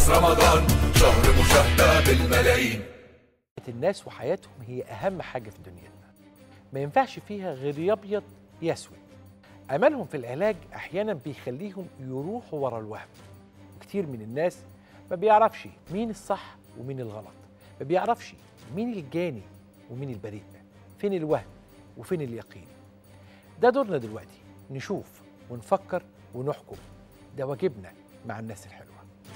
خلاص رمضان شهر مشاهدة بالملايين الناس وحياتهم هي أهم حاجة في دنيتنا ما ينفعش فيها غير يا أبيض يا أسود أملهم في العلاج أحيانا بيخليهم يروحوا ورا الوهم وكتير من الناس ما بيعرفش مين الصح ومين الغلط ما بيعرفش مين الجاني ومين البريء فين الوهم وفين اليقين ده دورنا دلوقتي نشوف ونفكر ونحكم ده واجبنا مع الناس الحلوه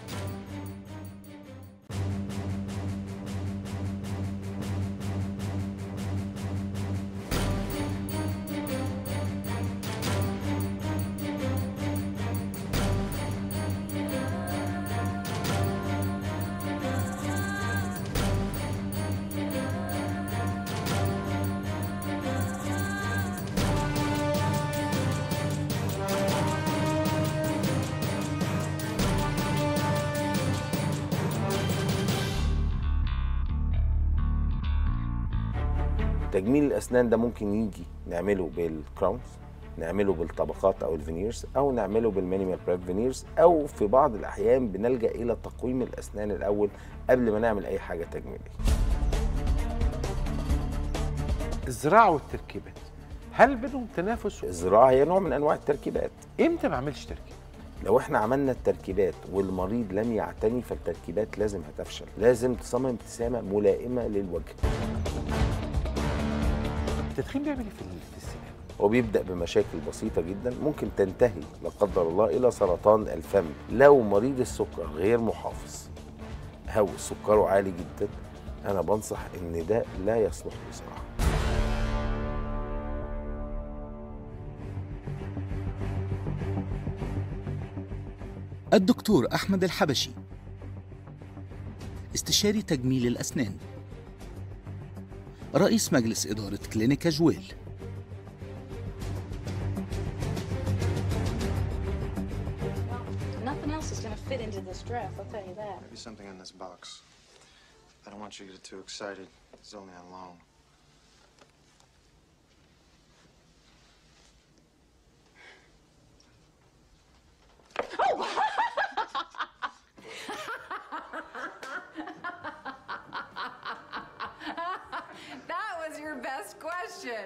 تجميل الاسنان ده ممكن يجي نعمله بالكراونز نعمله بالطبقات او الفينيرز او نعمله بالمينيمال بريب فينيرز او في بعض الاحيان بنلجا الى تقويم الاسنان الاول قبل ما نعمل اي حاجه تجميليه الزراعه والتركيبات هل بينهم تنافس الزراعه هي نوع من انواع التركيبات امتى ما اعملش تركيب لو احنا عملنا التركيبات والمريض لم يعتني فالتركيبات لازم هتفشل لازم تصمم ابتسامه ملائمه للوجه التدخين بيعمل ايه في ال- في السنان وبيبدا بمشاكل بسيطه جدا ممكن تنتهي لا قدر الله الى سرطان الفم لو مريض السكر غير محافظ او سكره عالي جدا انا بنصح ان ده لا يصلح بصراحه الدكتور أحمد الحبشي استشاري تجميل الأسنان رئيس مجلس إدارة كلينيكا جويل Nothing else is going to fit into this dress, I'll tell you that. Maybe something in this box. I don't want you to get too excited. It's only on loan. That was your best question.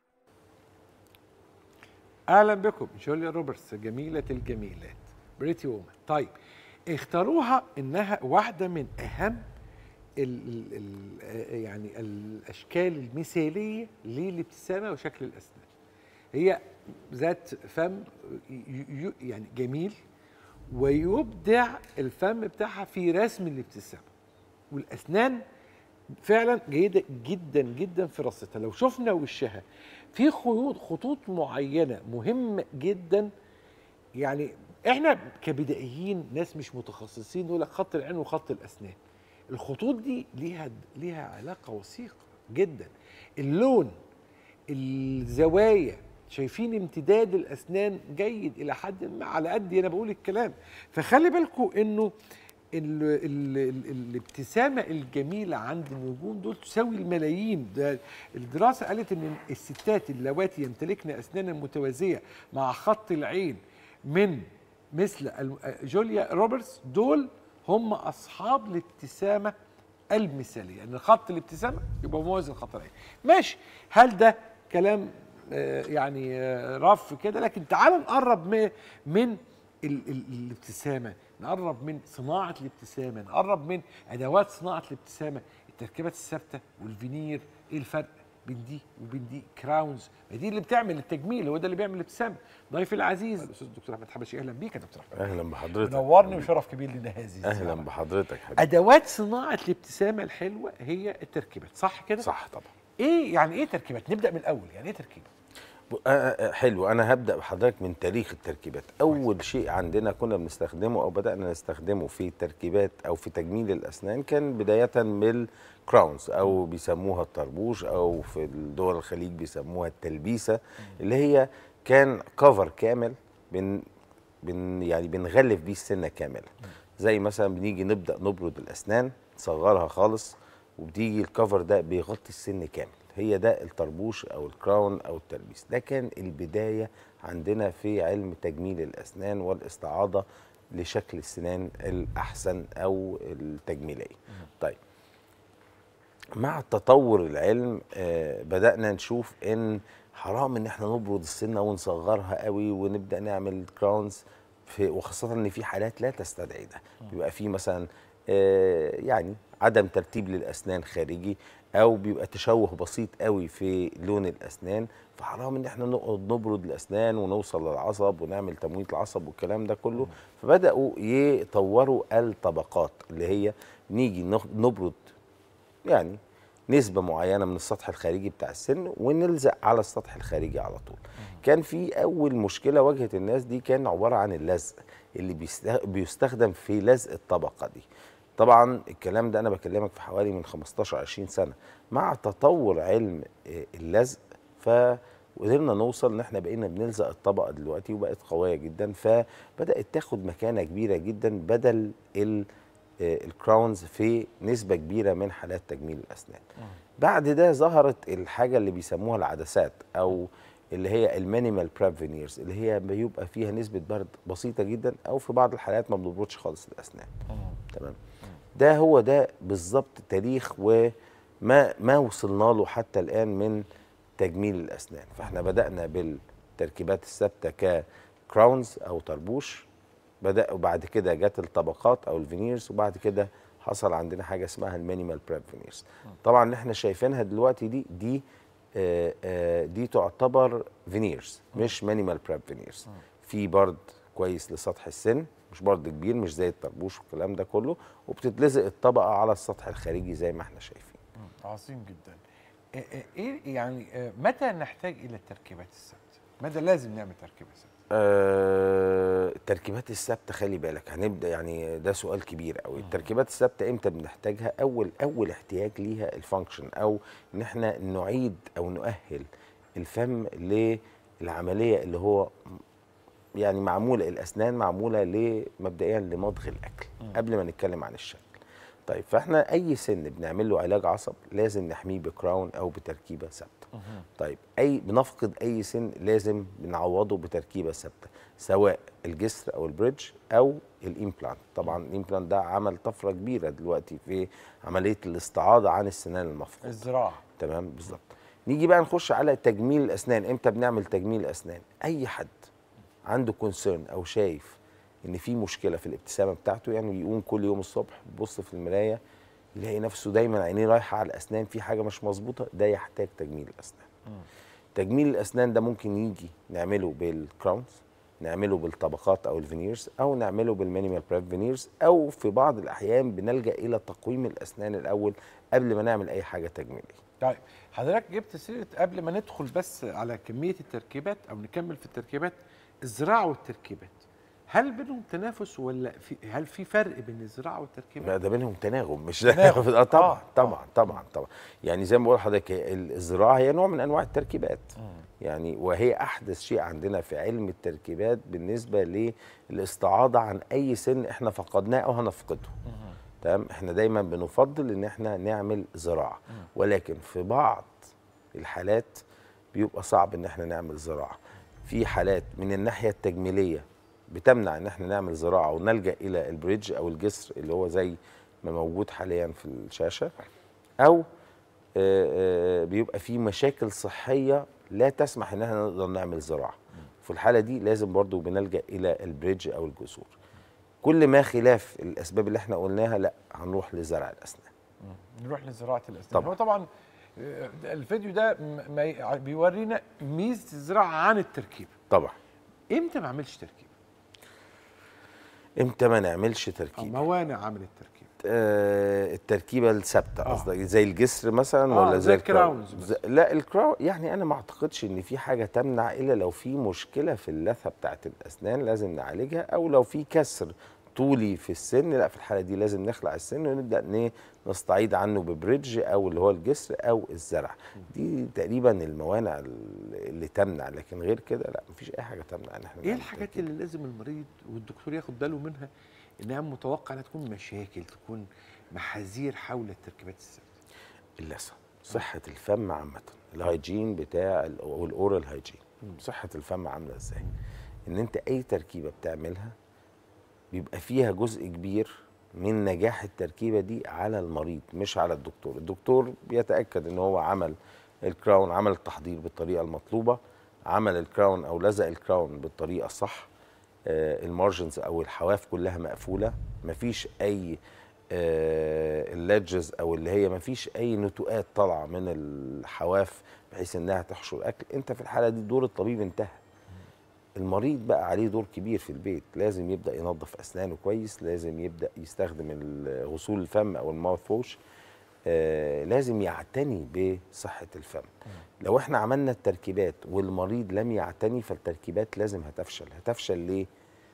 اهلا بكم جوليا روبرتس جميله الجميلات بريتي وومن طيب اختاروها انها واحده من اهم ال ال ال يعني الاشكال المثاليه للابتسامه وشكل الاسنان هي ذات فم ي- ي- يعني جميل ويبدع الفم بتاعها في رسم الابتسامه والاسنان فعلا جيده جدا جدا في رصتها لو شفنا وشها في خيوط خطوط معينه مهمه جدا يعني احنا كبدائيين ناس مش متخصصين نقول لك خط العين وخط الاسنان الخطوط دي ليها ليها علاقه وثيقه جدا اللون الزوايا شايفين امتداد الاسنان جيد الى حد ما على قد انا بقول الكلام فخلي بالكم انه ال ال ال الابتسامه الجميله عند النجوم دول تساوي الملايين ده الدراسه قالت ان الستات اللواتي يمتلكن اسنانا متوازيه مع خط العين من مثل الم- جوليا روبرتس دول هم اصحاب الابتسامه المثاليه ان خط الابتسامه يبقى موازي لخط العين ماشي هل ده كلام آه، يعني آه، رف كده لكن تعالوا نقرب م- من ال ال الابتسامه نقرب من صناعه الابتسامه نقرب من ادوات صناعه الابتسامه التركيبات الثابته والفينير ايه الفرق بين دي وبين دي كراونز ما دي اللي بتعمل التجميل هو ده اللي بيعمل الابتسامه ضيفي العزيز الاستاذ الدكتور احمد حبشي اهلا بيك يا دكتور احمد اهلا بحضرتك نورني وشرف كبير لنا هذه اهلا الزيارة. بحضرتك حبيبي ادوات صناعه الابتسامه الحلوه هي التركيبات صح كده صح طبعا ايه يعني ايه تركيبات نبدا من الاول يعني ايه تركيبه ب- آه، آه، حلو انا هبدا بحضرتك من تاريخ التركيبات اول شيء عندنا كنا بنستخدمه او بدانا نستخدمه في التركيبات او في تجميل الاسنان كان بدايه بالكراونز او بيسموها الطربوش او في دول الخليج بيسموها التلبيسه اللي هي كان كفر كامل بن بن يعني بنغلف بيه السنه كامله زي مثلا بنيجي نبدا نبرد الاسنان نصغرها خالص وبتيجي الكفر ده بيغطي السن كامل هي ده الطربوش او الكراون او التلبيس ده كان البدايه عندنا في علم تجميل الاسنان والاستعاضه لشكل السنان الاحسن او التجميليه طيب مع تطور العلم آه، بدأنا نشوف ان حرام ان احنا نبرد السنه ونصغرها قوي ونبدا نعمل كراونز في وخاصه ان في حالات لا تستدعي ده بيبقى في مثلا آه، يعني عدم ترتيب للاسنان خارجي او بيبقى تشوه بسيط قوي في لون الاسنان فحرام ان احنا نقعد نبرد الاسنان ونوصل للعصب ونعمل تمويت العصب والكلام ده كله فبداوا يطوروا الطبقات اللي هي نيجي نخ- نبرد يعني نسبة معينة من السطح الخارجي بتاع السن ونلزق على السطح الخارجي على طول كان في أول مشكلة واجهت الناس دي كان عبارة عن اللزق اللي بيست- بيستخدم في لزق الطبقة دي طبعا الكلام ده أنا بكلمك في حوالي من 15 20 سنة مع تطور علم آه، اللزق فقدرنا نوصل ان احنا بقينا بنلزق الطبقه دلوقتي وبقت قويه جدا فبدات تاخد مكانه كبيره جدا بدل ال آه، الكراونز في نسبة كبيرة من حالات تجميل الأسنان بعد ده ظهرت الحاجة اللي بيسموها العدسات أو اللي هي المينيمال براب فينيرز اللي هي بيبقى فيها نسبة برد بسيطة جدا أو في بعض الحالات ما بنبردش خالص الأسنان تمام ده هو ده بالظبط تاريخ وما ما وصلنا له حتى الآن من تجميل الأسنان فاحنا بدأنا بالتركيبات الثابتة ككراونز أو طربوش بدأ وبعد كده جت الطبقات او الفينيرز وبعد كده حصل عندنا حاجه اسمها المينيمال بريب فينيرز طبعا اللي احنا شايفينها دلوقتي دي دي آه آه دي تعتبر فينيرز مش مينيمال بريب فينيرز في برد كويس لسطح السن مش برد كبير مش زي الطربوش والكلام ده كله وبتتلزق الطبقه على السطح الخارجي زي ما احنا شايفين عظيم جدا إيه- إيه- ايه يعني آه، متى نحتاج الى التركيبات الثابته متى لازم نعمل تركيبه ثابته آه، التركيبات الثابته خلي بالك هنبدا يعني ده سؤال كبير قوي التركيبات الثابته امتى بنحتاجها اول اول احتياج ليها الفانكشن او ان احنا نعيد او نؤهل الفم للعمليه اللي هو يعني معموله الاسنان معموله مبدئيا لمضغ الاكل قبل ما نتكلم عن الشكل طيب فاحنا اي سن بنعمل له علاج عصب لازم نحميه بكراون او بتركيبه ثابته طيب اي بنفقد اي سن لازم بنعوضه بتركيبه ثابته سواء الجسر او البريدج او الامبلانت طبعا الامبلانت ده عمل طفره كبيره دلوقتي في عمليه الاستعاضه عن السنان المفقوده الزراعه تمام بالظبط نيجي بقى نخش على تجميل الاسنان امتى بنعمل تجميل الاسنان اي حد عنده كونسيرن او شايف ان في مشكله في الابتسامه بتاعته يعني يقوم كل يوم الصبح يبص في المرايه يلاقي نفسه دايما عينيه رايحه على الاسنان في حاجه مش مظبوطه ده يحتاج تجميل الاسنان تجميل الاسنان ده ممكن يجي نعمله بالكراونز نعمله بالطبقات او الفينيرز او نعمله بالمينيمال بريف فينيرز او في بعض الاحيان بنلجا الى تقويم الاسنان الاول قبل ما نعمل اي حاجه تجميليه طيب حضرتك جبت سيره قبل ما ندخل بس على كميه التركيبات او نكمل في التركيبات الزراعه والتركيبات هل بينهم تنافس ولا في هل في فرق بين الزراعه لا والتركيبات؟ ده بينهم تناغم مش تناغم. اه طبعا آه، طبعا طبعا طبعا يعني زي ما بقول لحضرتك هي الزراعه هي نوع من انواع التركيبات يعني وهي احدث شيء عندنا في علم التركيبات بالنسبه للاستعاضه عن اي سن احنا فقدناه او هنفقده تمام احنا دايما بنفضل ان احنا نعمل زراعه ولكن في بعض الحالات بيبقى صعب ان احنا نعمل زراعه في حالات من الناحيه التجميليه بتمنع ان احنا نعمل زراعه ونلجا الى البريدج او الجسر اللي هو زي ما موجود حاليا في الشاشه او آه، آه، بيبقى في مشاكل صحيه لا تسمح ان احنا نقدر نعمل زراعه في الحاله دي لازم برضو بنلجا الى البريدج او الجسور كل ما خلاف الاسباب اللي احنا قلناها لا هنروح لزرع الاسنان نروح لزراعه الاسنان طبعا. هو طبعا آه، الفيديو ده م- ما ي- بيورينا ميزه الزراعه عن التركيب طبعا امتى ما اعملش تركيب؟ امتى ما نعملش أو تركيب موانع عمل التركيب آه التركيبه الثابته آه. قصدك زي الجسر مثلا آه، ولا زي زي الكراونز ز- لا الكراون يعني انا ما اعتقدش ان في حاجه تمنع الا لو في مشكله في اللثه بتاعه الاسنان لازم نعالجها او لو في كسر طولي في السن لا في الحاله دي لازم نخلع السن ونبدا ن- نستعيد عنه ببريدج او اللي هو الجسر او الزرع دي تقريبا الموانع اللي تمنع لكن غير كده لا مفيش اي حاجه تمنع ان احنا ايه نعمل الحاجات تركيب. اللي لازم المريض والدكتور ياخد باله منها انها متوقع انها تكون مشاكل تكون محاذير حول التركيبات الثابته اللثه صحه الفم عامه الهيجين بتاع ال- او الاورال هيجين صحه الفم عامله ازاي ان انت اي تركيبه بتعملها بيبقى فيها جزء كبير من نجاح التركيبه دي على المريض مش على الدكتور الدكتور بيتاكد ان هو عمل الكراون عمل التحضير بالطريقه المطلوبه عمل الكراون او لزق الكراون بالطريقه الصح آه، المارجنز او الحواف كلها مقفوله مفيش اي الليدجز او اللي هي مفيش اي نتوءات طالعه من الحواف بحيث انها تحشر الاكل انت في الحاله دي دور الطبيب انتهى المريض بقى عليه دور كبير في البيت لازم يبدا ينظف اسنانه كويس لازم يبدا يستخدم ال- غسول الفم او الماوث ووش آه لازم يعتني بصحه الفم لو احنا عملنا التركيبات والمريض لم يعتني فالتركيبات لازم هتفشل هتفشل ليه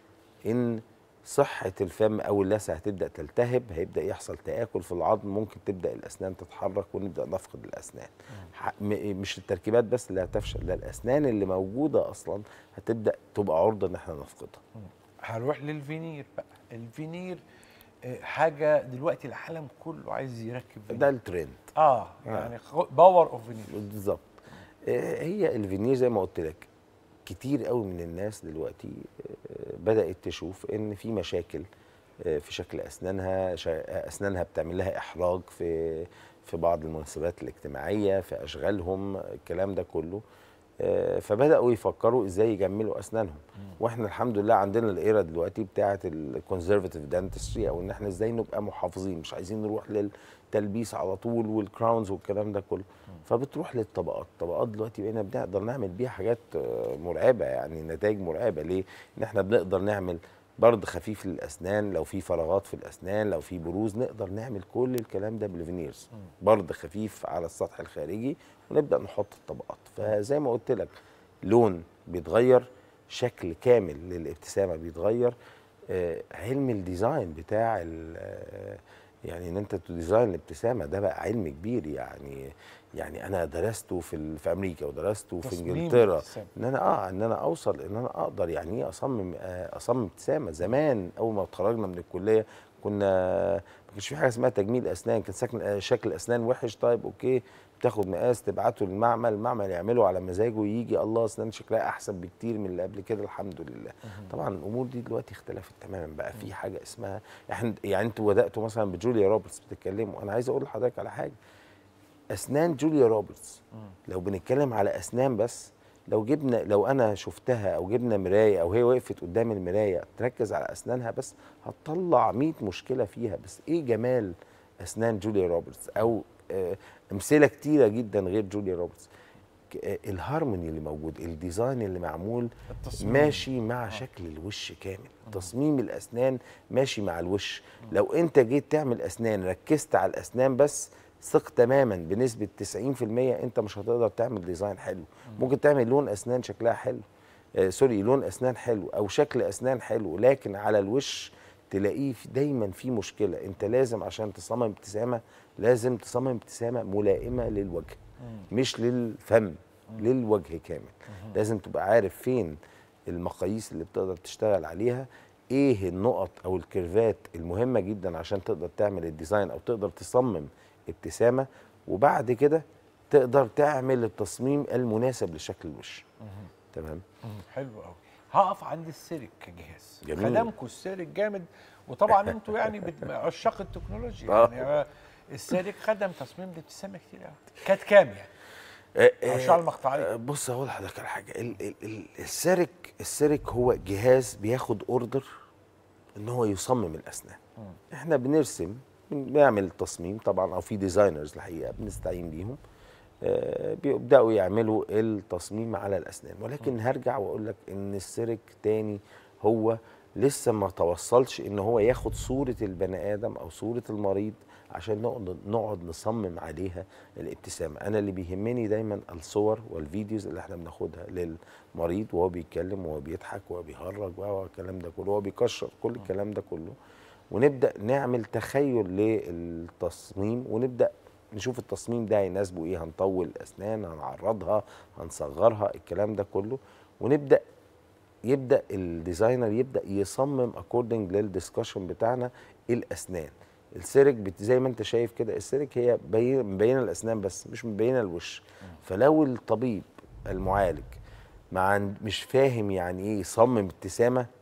ان صحه الفم او اللثه هتبدا تلتهب هيبدا يحصل تاكل في العظم ممكن تبدا الاسنان تتحرك ونبدا نفقد الاسنان ح- م- مش التركيبات بس اللي هتفشل لا الاسنان اللي موجوده اصلا هتبدا تبقى عرضه ان احنا نفقدها هنروح للفينير بقى الفينير آه، حاجه دلوقتي العالم كله عايز يركب فينير. ده الترند اه يعني باور اوف فينير بالظبط آه، هي الفينير زي ما قلت لك كتير قوي من الناس دلوقتي آه، بدات تشوف ان في مشاكل آه، في شكل اسنانها شا- اسنانها بتعمل لها احراج في في بعض المناسبات الاجتماعيه في اشغالهم الكلام ده كله آه، فبداوا يفكروا ازاي يجملوا اسنانهم واحنا الحمد لله عندنا الايرا دلوقتي بتاعه الكونزرفاتيف دانتستري او ان احنا ازاي نبقى محافظين مش عايزين نروح للتلبيس على طول والكراونز والكلام ده كله فبتروح للطبقات الطبقات دلوقتي بقينا بنقدر نعمل بيها حاجات آه، مرعبه يعني نتائج مرعبه ليه ان احنا بنقدر نعمل برد خفيف للاسنان لو في فراغات في الاسنان لو في بروز نقدر نعمل كل الكلام ده بالفينيرز برد خفيف على السطح الخارجي ونبدا نحط الطبقات فزي ما قلت لك لون بيتغير شكل كامل للابتسامه بيتغير آه، علم الديزاين بتاع ال- آه، يعني ان انت تديزاين الابتسامه ده بقى علم كبير يعني يعني انا درسته في ال- في امريكا ودرسته في تصميم انجلترا الابتسامة. ان انا اه ان انا اوصل ان انا اقدر يعني ايه اصمم آه، اصمم ابتسامه زمان اول ما اتخرجنا من الكليه كنا ما كانش في حاجه اسمها تجميل اسنان كان سكن آه، شكل اسنان وحش طيب اوكي بتاخد مقاس تبعته للمعمل المعمل يعمله على مزاجه يجي الله اسنان شكلها احسن بكتير من اللي قبل كده الحمد لله طبعا الامور دي دلوقتي اختلفت تماما بقى في حاجه اسمها احنا يعني انتوا بداتوا مثلا بجوليا روبرتس بتتكلموا انا عايز اقول لحضرتك على حاجه اسنان جوليا روبرتس لو بنتكلم على اسنان بس لو جبنا لو انا شفتها او جبنا مرايه او هي وقفت قدام المرايه تركز على اسنانها بس هتطلع 100 مشكله فيها بس ايه جمال اسنان جوليا روبرتس او آه، امثله كتيره جدا غير جوليا روبرتس ك- آه، الهارموني اللي موجود الديزاين اللي معمول التصميم. ماشي مع شكل الوش كامل تصميم الاسنان ماشي مع الوش لو انت جيت تعمل اسنان ركزت على الاسنان بس ثق تماما بنسبه 90% انت مش هتقدر تعمل ديزاين حلو ممكن تعمل لون اسنان شكلها حلو آه سوري لون اسنان حلو او شكل اسنان حلو لكن على الوش تلاقيه في- دايما في مشكله انت لازم عشان تصمم ابتسامه لازم تصمم ابتسامه ملائمه للوجه مش للفم للوجه كامل لازم تبقى عارف فين المقاييس اللي بتقدر تشتغل عليها ايه النقط او الكيرفات المهمه جدا عشان تقدر تعمل الديزاين او تقدر تصمم ابتسامه وبعد كده تقدر تعمل التصميم المناسب لشكل الوش تمام حلو قوي هقف عند السيرك كجهاز جميل. خدمكم السيرك جامد وطبعا انتوا يعني بت- عشاق التكنولوجيا آه. يعني آه، السيرك خدم تصميم الابتسامه كتير قوي كانت كام يعني؟ آه، آه، عشان المقطعية. آه، بص هقول لحضرتك على حاجه ال- ال- ال- السيرك السيرك هو جهاز بياخد اوردر ان هو يصمم الاسنان احنا بنرسم بنعمل تصميم طبعا او في ديزاينرز الحقيقه بنستعين بيهم آه، بيبداوا يعملوا التصميم على الاسنان ولكن هرجع واقول لك ان السيرك تاني هو لسه ما توصلش ان هو ياخد صوره البني ادم او صوره المريض عشان نقعد نقعد نصمم عليها الابتسامه انا اللي بيهمني دايما الصور والفيديوز اللي احنا بناخدها للمريض وهو بيتكلم وهو بيضحك وهو بيهرج وهو الكلام ده كله وهو بيكشر كل الكلام ده كله ونبدا نعمل تخيل للتصميم ونبدا نشوف التصميم ده هيناسبه ايه هنطول الاسنان هنعرضها هنصغرها الكلام ده كله ونبدا يبدا الديزاينر يبدا يصمم اكوردنج للدiscussion بتاعنا الاسنان السيرك بت- زي ما انت شايف كده السيرك هي بي- مبينه الاسنان بس مش مبينه الوش فلو الطبيب المعالج مع مش فاهم يعني ايه يصمم ابتسامه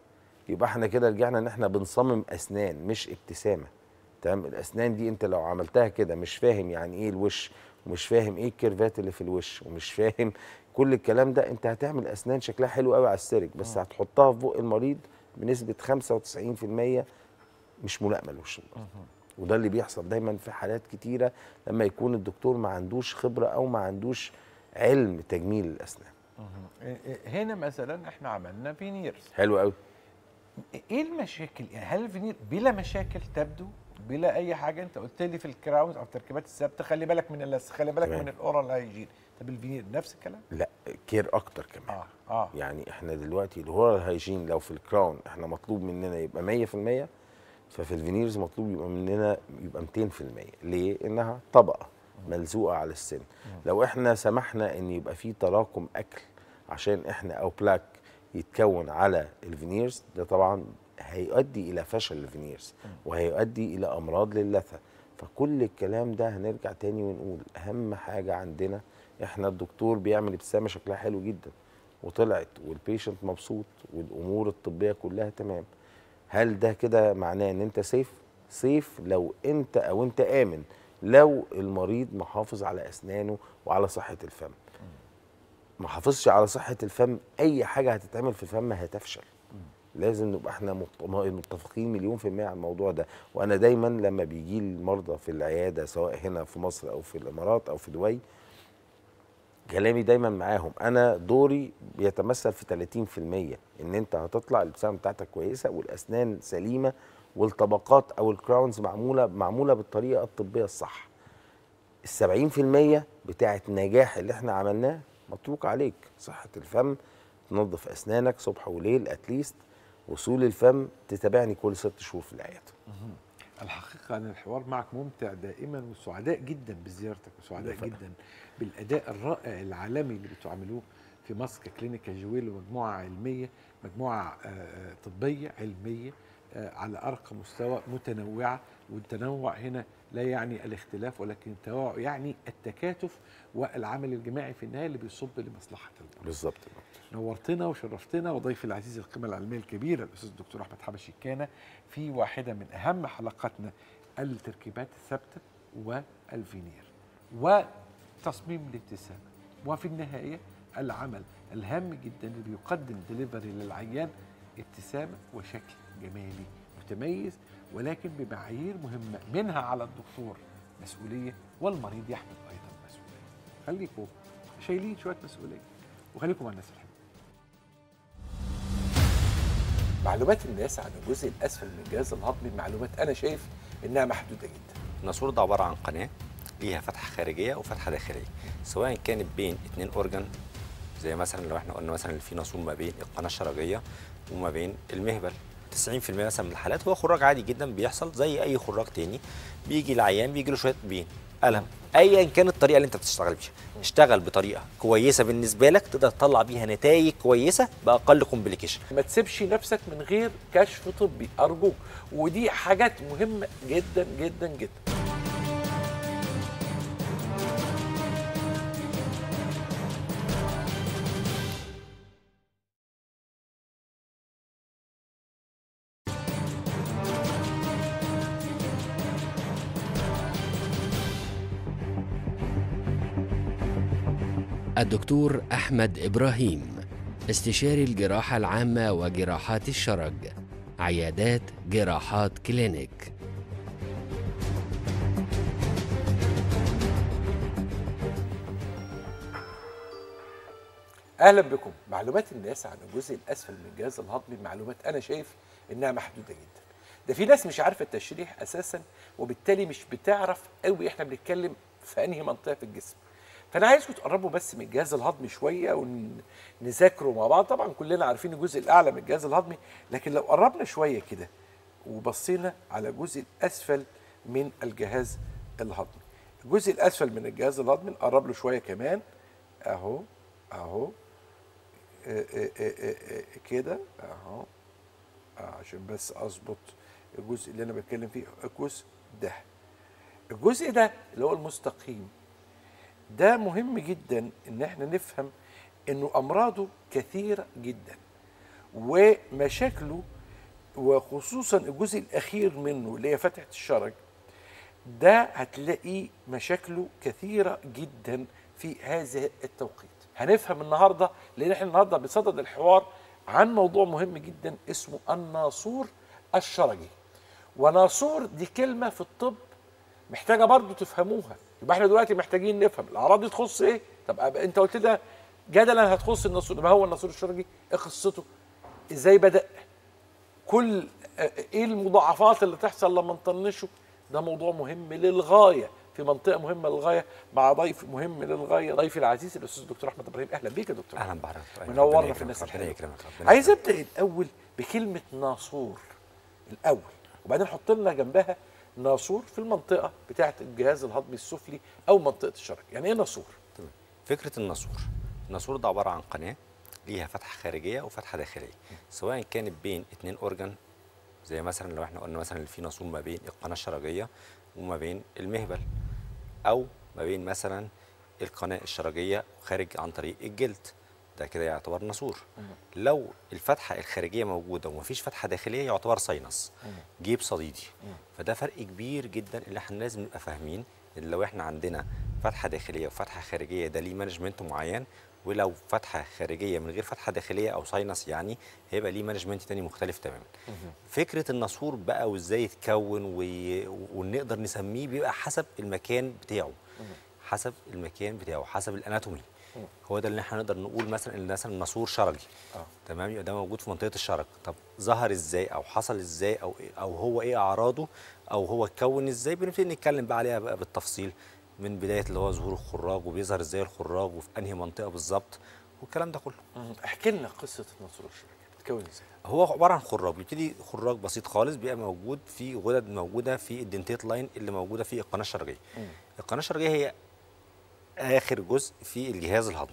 يبقى احنا كده رجعنا ان احنا بنصمم اسنان مش ابتسامه تمام الاسنان دي انت لو عملتها كده مش فاهم يعني ايه الوش ومش فاهم ايه الكيرفات اللي في الوش ومش فاهم كل الكلام ده انت هتعمل اسنان شكلها حلو قوي على السيرك بس هتحطها في بق المريض بنسبه 95% مش ملائمه لوش المريض وده اللي بيحصل دايما في حالات كتيره لما يكون الدكتور ما عندوش خبره او ما عندوش علم تجميل الاسنان هنا مثلا احنا عملنا فينيرز حلو قوي ايه المشاكل يعني هل الفينير بلا مشاكل تبدو بلا اي حاجه انت قلت لي في الكراونز او التركيبات الثابته خلي بالك من اللثه خلي بالك تمام. من الاورال هايجين طب الفينير نفس الكلام لا كير اكتر كمان اه اه يعني احنا دلوقتي الهورال هايجين لو في الكراون احنا مطلوب مننا يبقى 100% ففي الفينيرز مطلوب يبقى مننا يبقى 200% ليه؟ انها طبقه ملزوقه على السن لو احنا سمحنا ان يبقى في تراكم اكل عشان احنا او بلاك يتكون على الفينيرز ده طبعا هيؤدي الى فشل الفينيرز وهيؤدي الى امراض للثه فكل الكلام ده هنرجع تاني ونقول اهم حاجه عندنا احنا الدكتور بيعمل ابتسامه شكلها حلو جدا وطلعت والبيشنت مبسوط والامور الطبيه كلها تمام هل ده كده معناه ان انت سيف سيف لو انت او انت امن لو المريض محافظ على اسنانه وعلى صحه الفم ما حافظش على صحه الفم اي حاجه هتتعمل في الفم هتفشل لازم نبقى احنا مت- متفقين مليون في المية على الموضوع ده وانا دايما لما بيجي لي المرضى في العياده سواء هنا في مصر او في الامارات او في دبي كلامي دايما معاهم انا دوري بيتمثل في 30% ان انت هتطلع الابتسامه بتاعتك كويسه والاسنان سليمه والطبقات او الكراونز معموله معموله بالطريقه الطبيه الصح ال 70% بتاعه نجاح اللي احنا عملناه مطروق عليك صحه الفم تنظف اسنانك صبح وليل اتليست وصول الفم تتابعني كل ست شهور في العياده الحقيقه ان الحوار معك ممتع دائما وسعداء جدا بزيارتك وسعداء جدا بالاداء الرائع العالمي اللي بتعملوه في مصر ككلينيكا جويل ومجموعه علميه مجموعه آه، طبيه علميه آه، على ارقى مستوى متنوعه والتنوع هنا لا يعني الاختلاف ولكن التنوع يعني التكاتف والعمل الجماعي في النهايه اللي بيصب لمصلحه المرضى بالظبط نورتنا وشرفتنا وضيفي العزيز القيمة العلمية الكبيرة الأستاذ الدكتور أحمد حبشي كان في واحدة من أهم حلقاتنا التركيبات الثابتة والفينير وتصميم الابتسامة وفي النهاية العمل الهام جدا اللي بيقدم دليفري للعيان ابتسامة وشكل جمالي متميز ولكن بمعايير مهمة منها على الدكتور مسؤولية والمريض يحمل أيضا مسؤولية خليكم شايلين شوية مسؤولية وخليكم مع الناس الحلوة معلومات الناس عن الجزء الاسفل من الجهاز الهضمي معلومات انا شايف انها محدوده جدا الناسور ده عباره عن قناه ليها فتحه خارجيه وفتحه داخليه سواء كانت بين اتنين اورجان زي مثلا لو احنا قلنا مثلا في ناسور ما بين القناه الشرجيه وما بين المهبل 90% مثلا من الحالات هو خراج عادي جدا بيحصل زي اي خراج تاني بيجي العيان بيجي له شويه بين الم ايا كانت الطريقه اللي انت بتشتغل بيها اشتغل بطريقه كويسه بالنسبه لك تقدر تطلع بيها نتائج كويسه باقل كومبليكيشن ما تسيبش نفسك من غير كشف طبي ارجوك ودي حاجات مهمه جدا جدا جدا الدكتور أحمد إبراهيم استشاري الجراحة العامة وجراحات الشرج عيادات جراحات كلينيك اهلا بكم معلومات الناس عن الجزء الاسفل من الجهاز الهضمي معلومات انا شايف انها محدوده جدا ده في ناس مش عارفه التشريح اساسا وبالتالي مش بتعرف قوي احنا بنتكلم في انهي منطقه في الجسم فانا عايزكم تقربوا بس من الجهاز الهضمي شويه ونذاكره مع بعض طبعا كلنا عارفين الجزء الاعلى من الجهاز الهضمي لكن لو قربنا شويه كده وبصينا على الجزء الاسفل من الجهاز الهضمي الجزء الاسفل من الجهاز الهضمي نقرب له شويه كمان اهو اهو آه، آه، آه، آه، آه، كده اهو آه، عشان بس اظبط الجزء اللي انا بتكلم فيه الجزء ده الجزء ده اللي هو المستقيم ده مهم جدا ان احنا نفهم انه امراضه كثيره جدا ومشاكله وخصوصا الجزء الاخير منه اللي هي فتحه الشرج ده هتلاقي مشاكله كثيره جدا في هذا التوقيت هنفهم النهارده لان احنا النهارده بصدد الحوار عن موضوع مهم جدا اسمه الناصور الشرجي وناصور دي كلمه في الطب محتاجه برضو تفهموها يبقى احنا دلوقتي محتاجين نفهم الاعراض دي تخص ايه طب أبقى انت قلت ده جدلا هتخص الناصور ما هو الناصور الشرجي ايه قصته ازاي بدا كل آه، ايه المضاعفات اللي تحصل لما نطنشه ده موضوع مهم للغايه في منطقه مهمه للغايه مع ضيف مهم للغايه ضيفي العزيز الاستاذ الدكتور احمد ابراهيم اهلا بيك يا دكتور اهلا بحضرتك أهلاً. منورنا ربنا في الناس يكرمك، الحلوه ربنا يكرمك ربنا عايز يكرمك. ابدا الاول بكلمه ناصور الاول وبعدين حط لنا جنبها ناصور في المنطقه بتاعه الجهاز الهضمي السفلي او منطقه الشرج يعني ايه ناصور تمام. فكره الناسور الناسور ده عباره عن قناه ليها فتحه خارجيه وفتحه داخليه سواء كانت بين اتنين اورجان زي مثلا لو احنا قلنا مثلا اللي في ناسور ما بين القناه الشرجيه وما بين المهبل او ما بين مثلا القناه الشرجيه خارج عن طريق الجلد ده كده يعتبر ناسور لو الفتحه الخارجيه موجوده ومفيش فتحه داخليه يعتبر ساينس جيب صديدي فده فرق كبير جدا اللي احنا لازم نبقى فاهمين ان لو احنا عندنا فتحه داخليه وفتحه خارجيه ده ليه مانجمنت معين ولو فتحه خارجيه من غير فتحه داخليه او ساينس يعني هيبقى ليه مانجمنت تاني مختلف تماما فكره الناسور بقى وازاي يتكون وي... ونقدر نسميه بيبقى حسب المكان بتاعه حسب المكان بتاعه حسب الاناتومي هو ده اللي احنا نقدر نقول مثلا ان مثلا ناسور شرجي آه. تمام يبقى ده موجود في منطقه الشرج طب ظهر ازاي او حصل ازاي او إيه- او هو ايه اعراضه او هو اتكون ازاي بنبتدي نتكلم بقى عليها بقى بالتفصيل من بدايه اللي هو ظهور الخراج وبيظهر ازاي الخراج وفي انهي منطقه بالظبط والكلام ده كله احكي لنا قصه الناصور الشرجي بتتكون ازاي هو عباره عن خراج بيبتدي خراج بسيط خالص بيبقى موجود في غدد موجوده في الدنتيت لاين اللي موجوده في القناه الشرجيه القناه الشرجيه هي اخر جزء في الجهاز الهضمي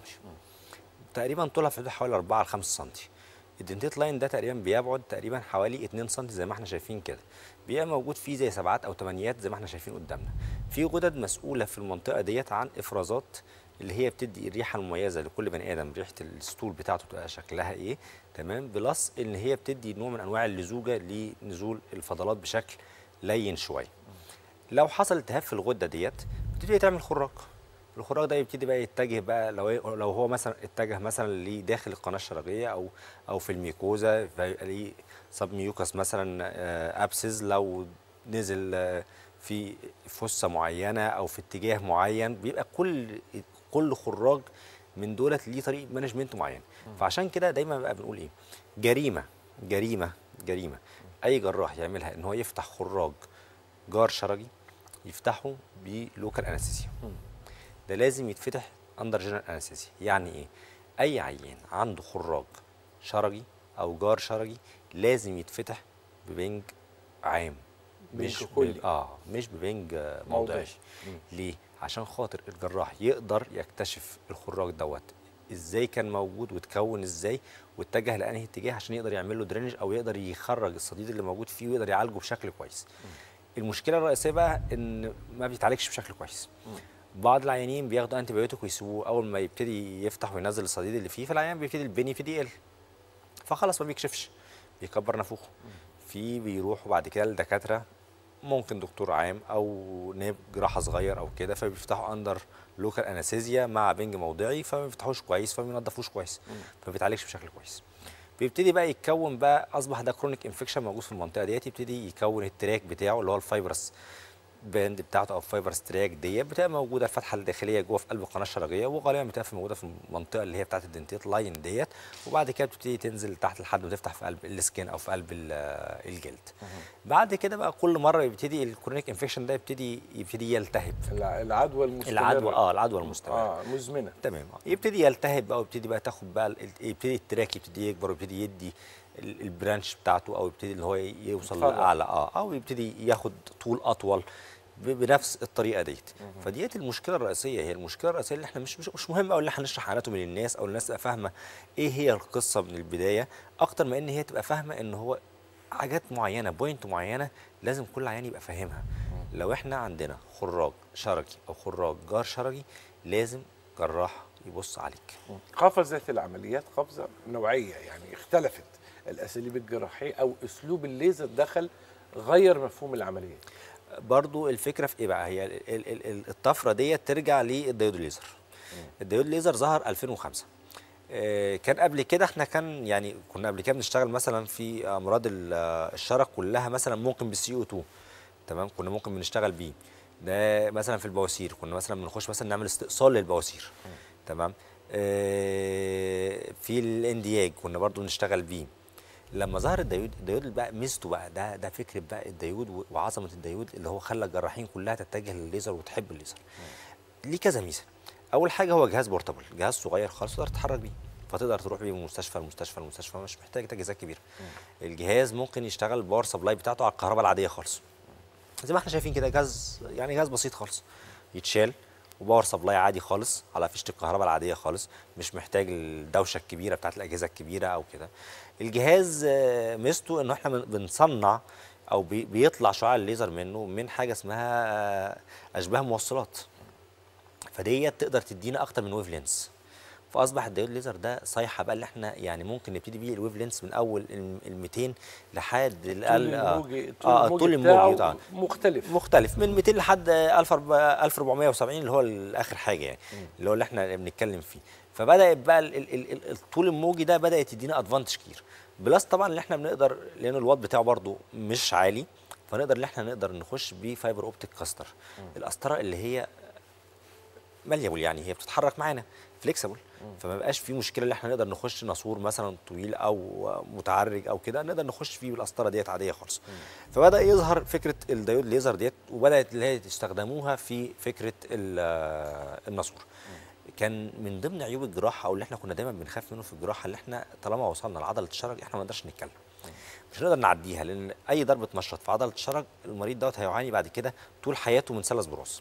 تقريبا طولها في حدود حوالي 4 ل 5 سم الدنتيت لاين ده تقريبا بيبعد تقريبا حوالي 2 سم زي ما احنا شايفين كده بيبقى موجود فيه زي سبعات او ثمانيات زي ما احنا شايفين قدامنا في غدد مسؤوله في المنطقه ديت عن افرازات اللي هي بتدي الريحه المميزه لكل بني ادم ريحه الستول بتاعته تبقى شكلها ايه تمام بلس ان هي بتدي نوع من انواع اللزوجه لنزول الفضلات بشكل لين شويه لو حصل التهاب في الغده ديت بتبتدي تعمل خراج الخراج ده يبتدي بقى يتجه بقى لو لو هو مثلا اتجه مثلا لداخل القناه الشرجيه او او في الميكوزا فيبقى ليه سب ميوكس مثلا آه، ابسز لو نزل آه، في فصه معينه او في اتجاه معين بيبقى كل كل خراج من دولت ليه طريقه مانجمنت معين فعشان كده دايما بقى بنقول ايه جريمه جريمه جريمه اي جراح يعملها ان هو يفتح خراج جار شرجي يفتحه بلوكال انستيزيا ده لازم يتفتح اندر جنرال انستيزيا يعني ايه اي عيان عنده خراج شرجي او جار شرجي لازم يتفتح ببنج عام مش بنج كلي. ب... اه مش ببنج آه، موضعي. موضعي ليه عشان خاطر الجراح يقدر يكتشف الخراج دوت ازاي كان موجود وتكون ازاي واتجه لانهي اتجاه عشان يقدر يعمل له درينج او يقدر يخرج الصديد اللي موجود فيه ويقدر يعالجه بشكل كويس المشكله الرئيسيه بقى ان ما بيتعالجش بشكل كويس بعض العيانين بياخدوا انتي بايوتيك ويسيبوه اول ما يبتدي يفتح وينزل الصديد اللي فيه فالعيان بيبتدي البني يبتدي يقل فخلاص ما بيكشفش بيكبر نافوخه في بيروحوا بعد كده لدكاتره ممكن دكتور عام او نائب جراحه صغير او كده فبيفتحوا اندر لوكال انستيزيا مع بنج موضعي فما بيفتحوش كويس فما بينضفوش كويس فما بيتعالجش بشكل كويس بيبتدي بقى يتكون بقى اصبح ده كرونيك انفكشن موجود في المنطقه ديت يبتدي يكون التراك بتاعه اللي هو الفايبرس باند بتاعته او فايبرس تراك ديت بتبقى موجوده الفتحه الداخليه جوه في قلب القناه الشرجيه وغالبا بتبقى في- موجوده في المنطقه اللي هي بتاعه الدنتيت لاين ديت وبعد كده بتبتدي تنزل تحت لحد ما تفتح في قلب السكين او في قلب ال- الجلد بعد كده بقى كل مره يبتدي الكرونيك انفكشن ده يبتدي يبتدي يلتهب الع- العدوى المستمره العدوى اه العدوى المستمره اه مزمنه تمام يبتدي يلتهب بقى ويبتدي بقى تاخد بقى ال- يبتدي التراك يبتدي يكبر ويبتدي يدي ال- البرانش بتاعته او يبتدي اللي هو يوصل يتفرع. لاعلى اه او يبتدي ياخد طول اطول ب- بنفس الطريقه ديت فديت المشكله الرئيسيه هي المشكله الرئيسيه اللي احنا مش مش, مش مهم قوي ان احنا نشرح اناتومي للناس او الناس تبقى فاهمه ايه هي القصه من البدايه اكتر ما ان هي تبقى فاهمه ان هو حاجات معينه بوينت معينه لازم كل عيان يبقى فاهمها لو احنا عندنا خراج شرجي او خراج جار شرجي لازم جراح يبص عليك قفزت العمليات قفزه نوعيه يعني اختلفت الاساليب الجراحيه او اسلوب الليزر دخل غير مفهوم العمليه برضو الفكره في ايه بقى هي ال- ال- ال- الطفره ديت ترجع للديود ليزر الديود ليزر ظهر 2005 آه، كان قبل كده احنا كان يعني كنا قبل كده بنشتغل مثلا في امراض ال- الشرج كلها مثلا ممكن بالسي او 2 تمام كنا ممكن بنشتغل بيه ده مثلا في البواسير كنا مثلا بنخش مثلا نعمل استئصال للبواسير تمام آه، في الاندياج كنا برضو بنشتغل بيه لما ظهر الديود الديود بقى ميزته بقى ده ده فكره بقى الديود و- وعظمه الديود اللي هو خلى الجراحين كلها تتجه للليزر وتحب الليزر ليه كذا ميزه اول حاجه هو جهاز بورتابل جهاز صغير خالص تقدر تتحرك بيه فتقدر تروح بيه من مستشفى لمستشفى لمستشفى مش محتاج تجهيزات كبيره الجهاز ممكن يشتغل الباور سبلاي بتاعته على الكهرباء العاديه خالص زي ما احنا شايفين كده جهاز يعني جهاز بسيط خالص يتشال وباور سبلاي عادي خالص على فيشه الكهرباء العاديه خالص مش محتاج الدوشه الكبيره بتاعت الاجهزه الكبيره او كده الجهاز آه، ميزته انه احنا بن- بنصنع او بي- بيطلع شعاع الليزر منه من حاجه اسمها آه، اشباه موصلات فديت تقدر تدينا اكتر من ويف لينس فاصبح الديود ليزر ده صيحه بقى اللي احنا يعني ممكن نبتدي بيه الويف لينس من اول ال 200 لحد طول الاقل آه، الموجي اه الموجي الطول بتاعه الموجي طبعا مختلف مختلف من 200 لحد 1470 اللي هو اخر حاجه يعني اللي هو اللي احنا بنتكلم فيه فبدات بقى ال- ال- ال- ال- الطول الموجي ده بدات تدينا ادفانتج كتير بلس طبعا اللي احنا بنقدر لان الوات بتاعه برضو مش عالي فنقدر ان احنا نقدر نخش بيه فايبر اوبتيك كاستر القسطره اللي هي ماليابل يعني هي بتتحرك معانا فليكسبل فما بقاش في مشكله ان احنا نقدر نخش ناسور مثلا طويل او متعرج او كده نقدر نخش فيه بالقسطره ديت عاديه خالص فبدا يظهر فكره الديود ليزر ديت وبدات اللي هي تستخدموها في فكره ال- الناسور كان من ضمن عيوب الجراحه او اللي احنا كنا دايما بنخاف منه في الجراحه اللي احنا طالما وصلنا لعضله الشرج احنا ما نقدرش نتكلم مش هنقدر نعديها لان اي ضربه مشرط في عضله الشرج المريض دوت هيعاني بعد كده طول حياته من سلس براس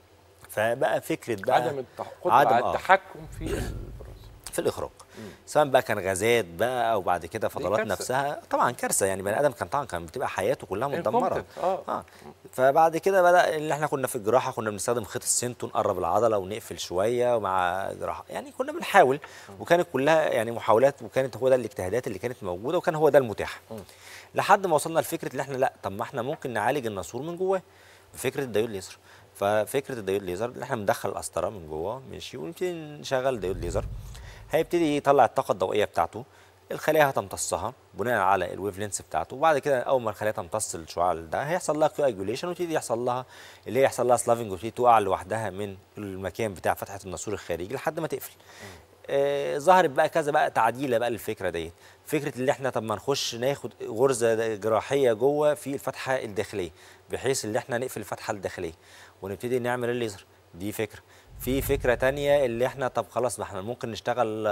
فبقى فكره بقى عدم التح- قدرة عدم على آه. التحكم في البراز في الاخراج سواء بقى كان غازات بقى او بعد كده فضلات كارثة. نفسها طبعا كارثه يعني بني ادم كان طبعا كان بتبقى حياته كلها مدمره Incompetent. آه. اه فبعد كده بدا اللي احنا كنا في الجراحه كنا بنستخدم خيط السنتو نقرب العضله ونقفل شويه مع جراحه يعني كنا بنحاول وكانت كلها يعني محاولات وكانت هو ده الاجتهادات اللي كانت موجوده وكان هو ده المتاح لحد ما وصلنا لفكره اللي احنا لا طب ما احنا ممكن نعالج الناسور من جواه بفكره الديود ليزر ففكره الديود ليزر اللي احنا بندخل القسطره من جوه ماشي ونبتدي نشغل الديود ليزر هيبتدي يطلع الطاقه الضوئيه بتاعته الخليه هتمتصها بناء على الويف لينس بتاعته وبعد كده اول ما الخليه تمتص الشعاع ده هيحصل لها كواجوليشن وتبتدي يحصل لها اللي هي يحصل لها سلافنج وتبتدي تقع لوحدها من المكان بتاع فتحه الناسور الخارجي لحد ما تقفل آه ظهرت بقى كذا بقى تعديله بقى للفكره ديت فكره اللي احنا طب ما نخش ناخد غرزه جراحيه جوه في الفتحه الداخليه بحيث اللي احنا نقفل الفتحه الداخليه ونبتدي نعمل الليزر دي فكره في فكره تانية اللي احنا طب خلاص ما احنا ممكن نشتغل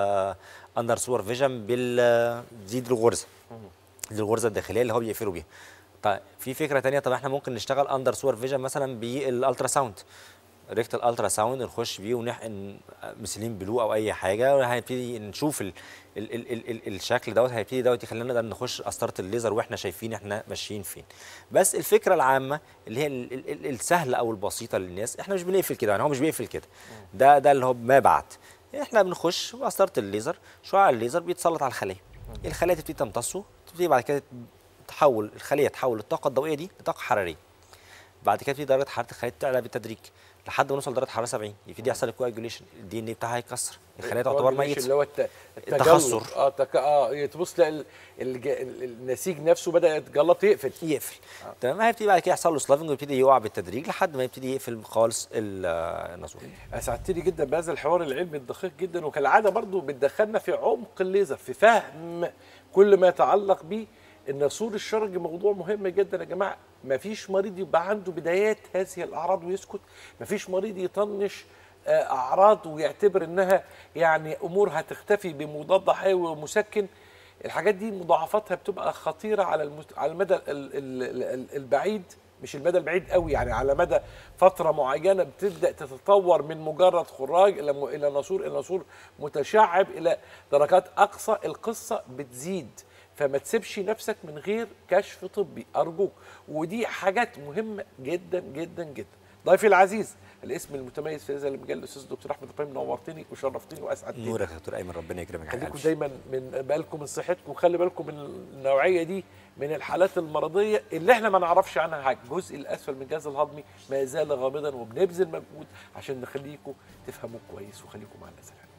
اندر سوبر فيجن بال دي الغرزه دي الغرزه الداخليه اللي هو بيقفلوا بيها طيب في فكره تانية طب احنا ممكن نشتغل اندر سوبر فيجن مثلا بالالترا ساوند ريكتال الترا ساوند نخش بيه ونحقن مسلين بلو او اي حاجه وهنبتدي نشوف ال ال ال ال ال الشكل دوت هيبتدي دوت يخلينا نقدر نخش قسطره الليزر واحنا شايفين احنا ماشيين فين بس الفكره العامه اللي هي ال ال ال السهله او البسيطه للناس احنا مش بنقفل كده يعني هو مش بيقفل كده ده ده اللي هو ما بعد احنا بنخش بقسطره الليزر شعاع الليزر بيتسلط على الخليه الخليه تبتدي تمتصه تبتدي بعد كده تحول الخليه تحول الطاقه الضوئيه دي لطاقه حراريه بعد كده تبتدي درجه حراره الخليه تعلى بالتدريج لحد ما نوصل لدرجه حراره 70 يبتدي يحصل الكواجوليشن الدي ان اي بتاعها هيتكسر الخليه تعتبر ميته اللي هو الت- التجلط. التخثر. اه تك... اه تبص تلاقي ال- الج... ال- النسيج نفسه بدا يتجلط يقفل يقفل تمام هيبتدي بعد كده يحصل له سلافنج ويبتدي يقع بالتدريج لحد ما يبتدي يقفل خالص ال- آه، الناسور اسعدتني جدا بهذا الحوار العلمي الدقيق جدا وكالعاده برضو بتدخلنا في عمق الليزر في فهم كل ما يتعلق به الناسور الشرجي موضوع مهم جدا يا جماعه مفيش مريض يبقى عنده بدايات هذه الاعراض ويسكت مفيش مريض يطنش آه، اعراض ويعتبر انها يعني امور هتختفي بمضاد حيوي ومسكن الحاجات دي مضاعفاتها بتبقى خطيره على المت... على المدى ال... ال... ال... ال- البعيد مش المدى البعيد قوي يعني على مدى فتره معينه بتبدا تتطور من مجرد خراج الى م... الى ناسور الى ناسور متشعب الى درجات اقصى القصه بتزيد فما تسيبش نفسك من غير كشف طبي ارجوك ودي حاجات مهمه جدا جدا جدا ضيفي العزيز الاسم المتميز في هذا المجال الاستاذ الدكتور احمد ابراهيم نورتني وشرفتني واسعدتني نورك يا دكتور ايمن ربنا يكرمك يا خليكم حبيبي. دايما من بالكم من صحتكم وخلي بالكم من النوعيه دي من الحالات المرضيه اللي احنا ما نعرفش عنها حاجه الجزء الاسفل من الجهاز الهضمي ما زال غامضا وبنبذل مجهود عشان نخليكم تفهموا كويس وخليكم مع الناس الحلوه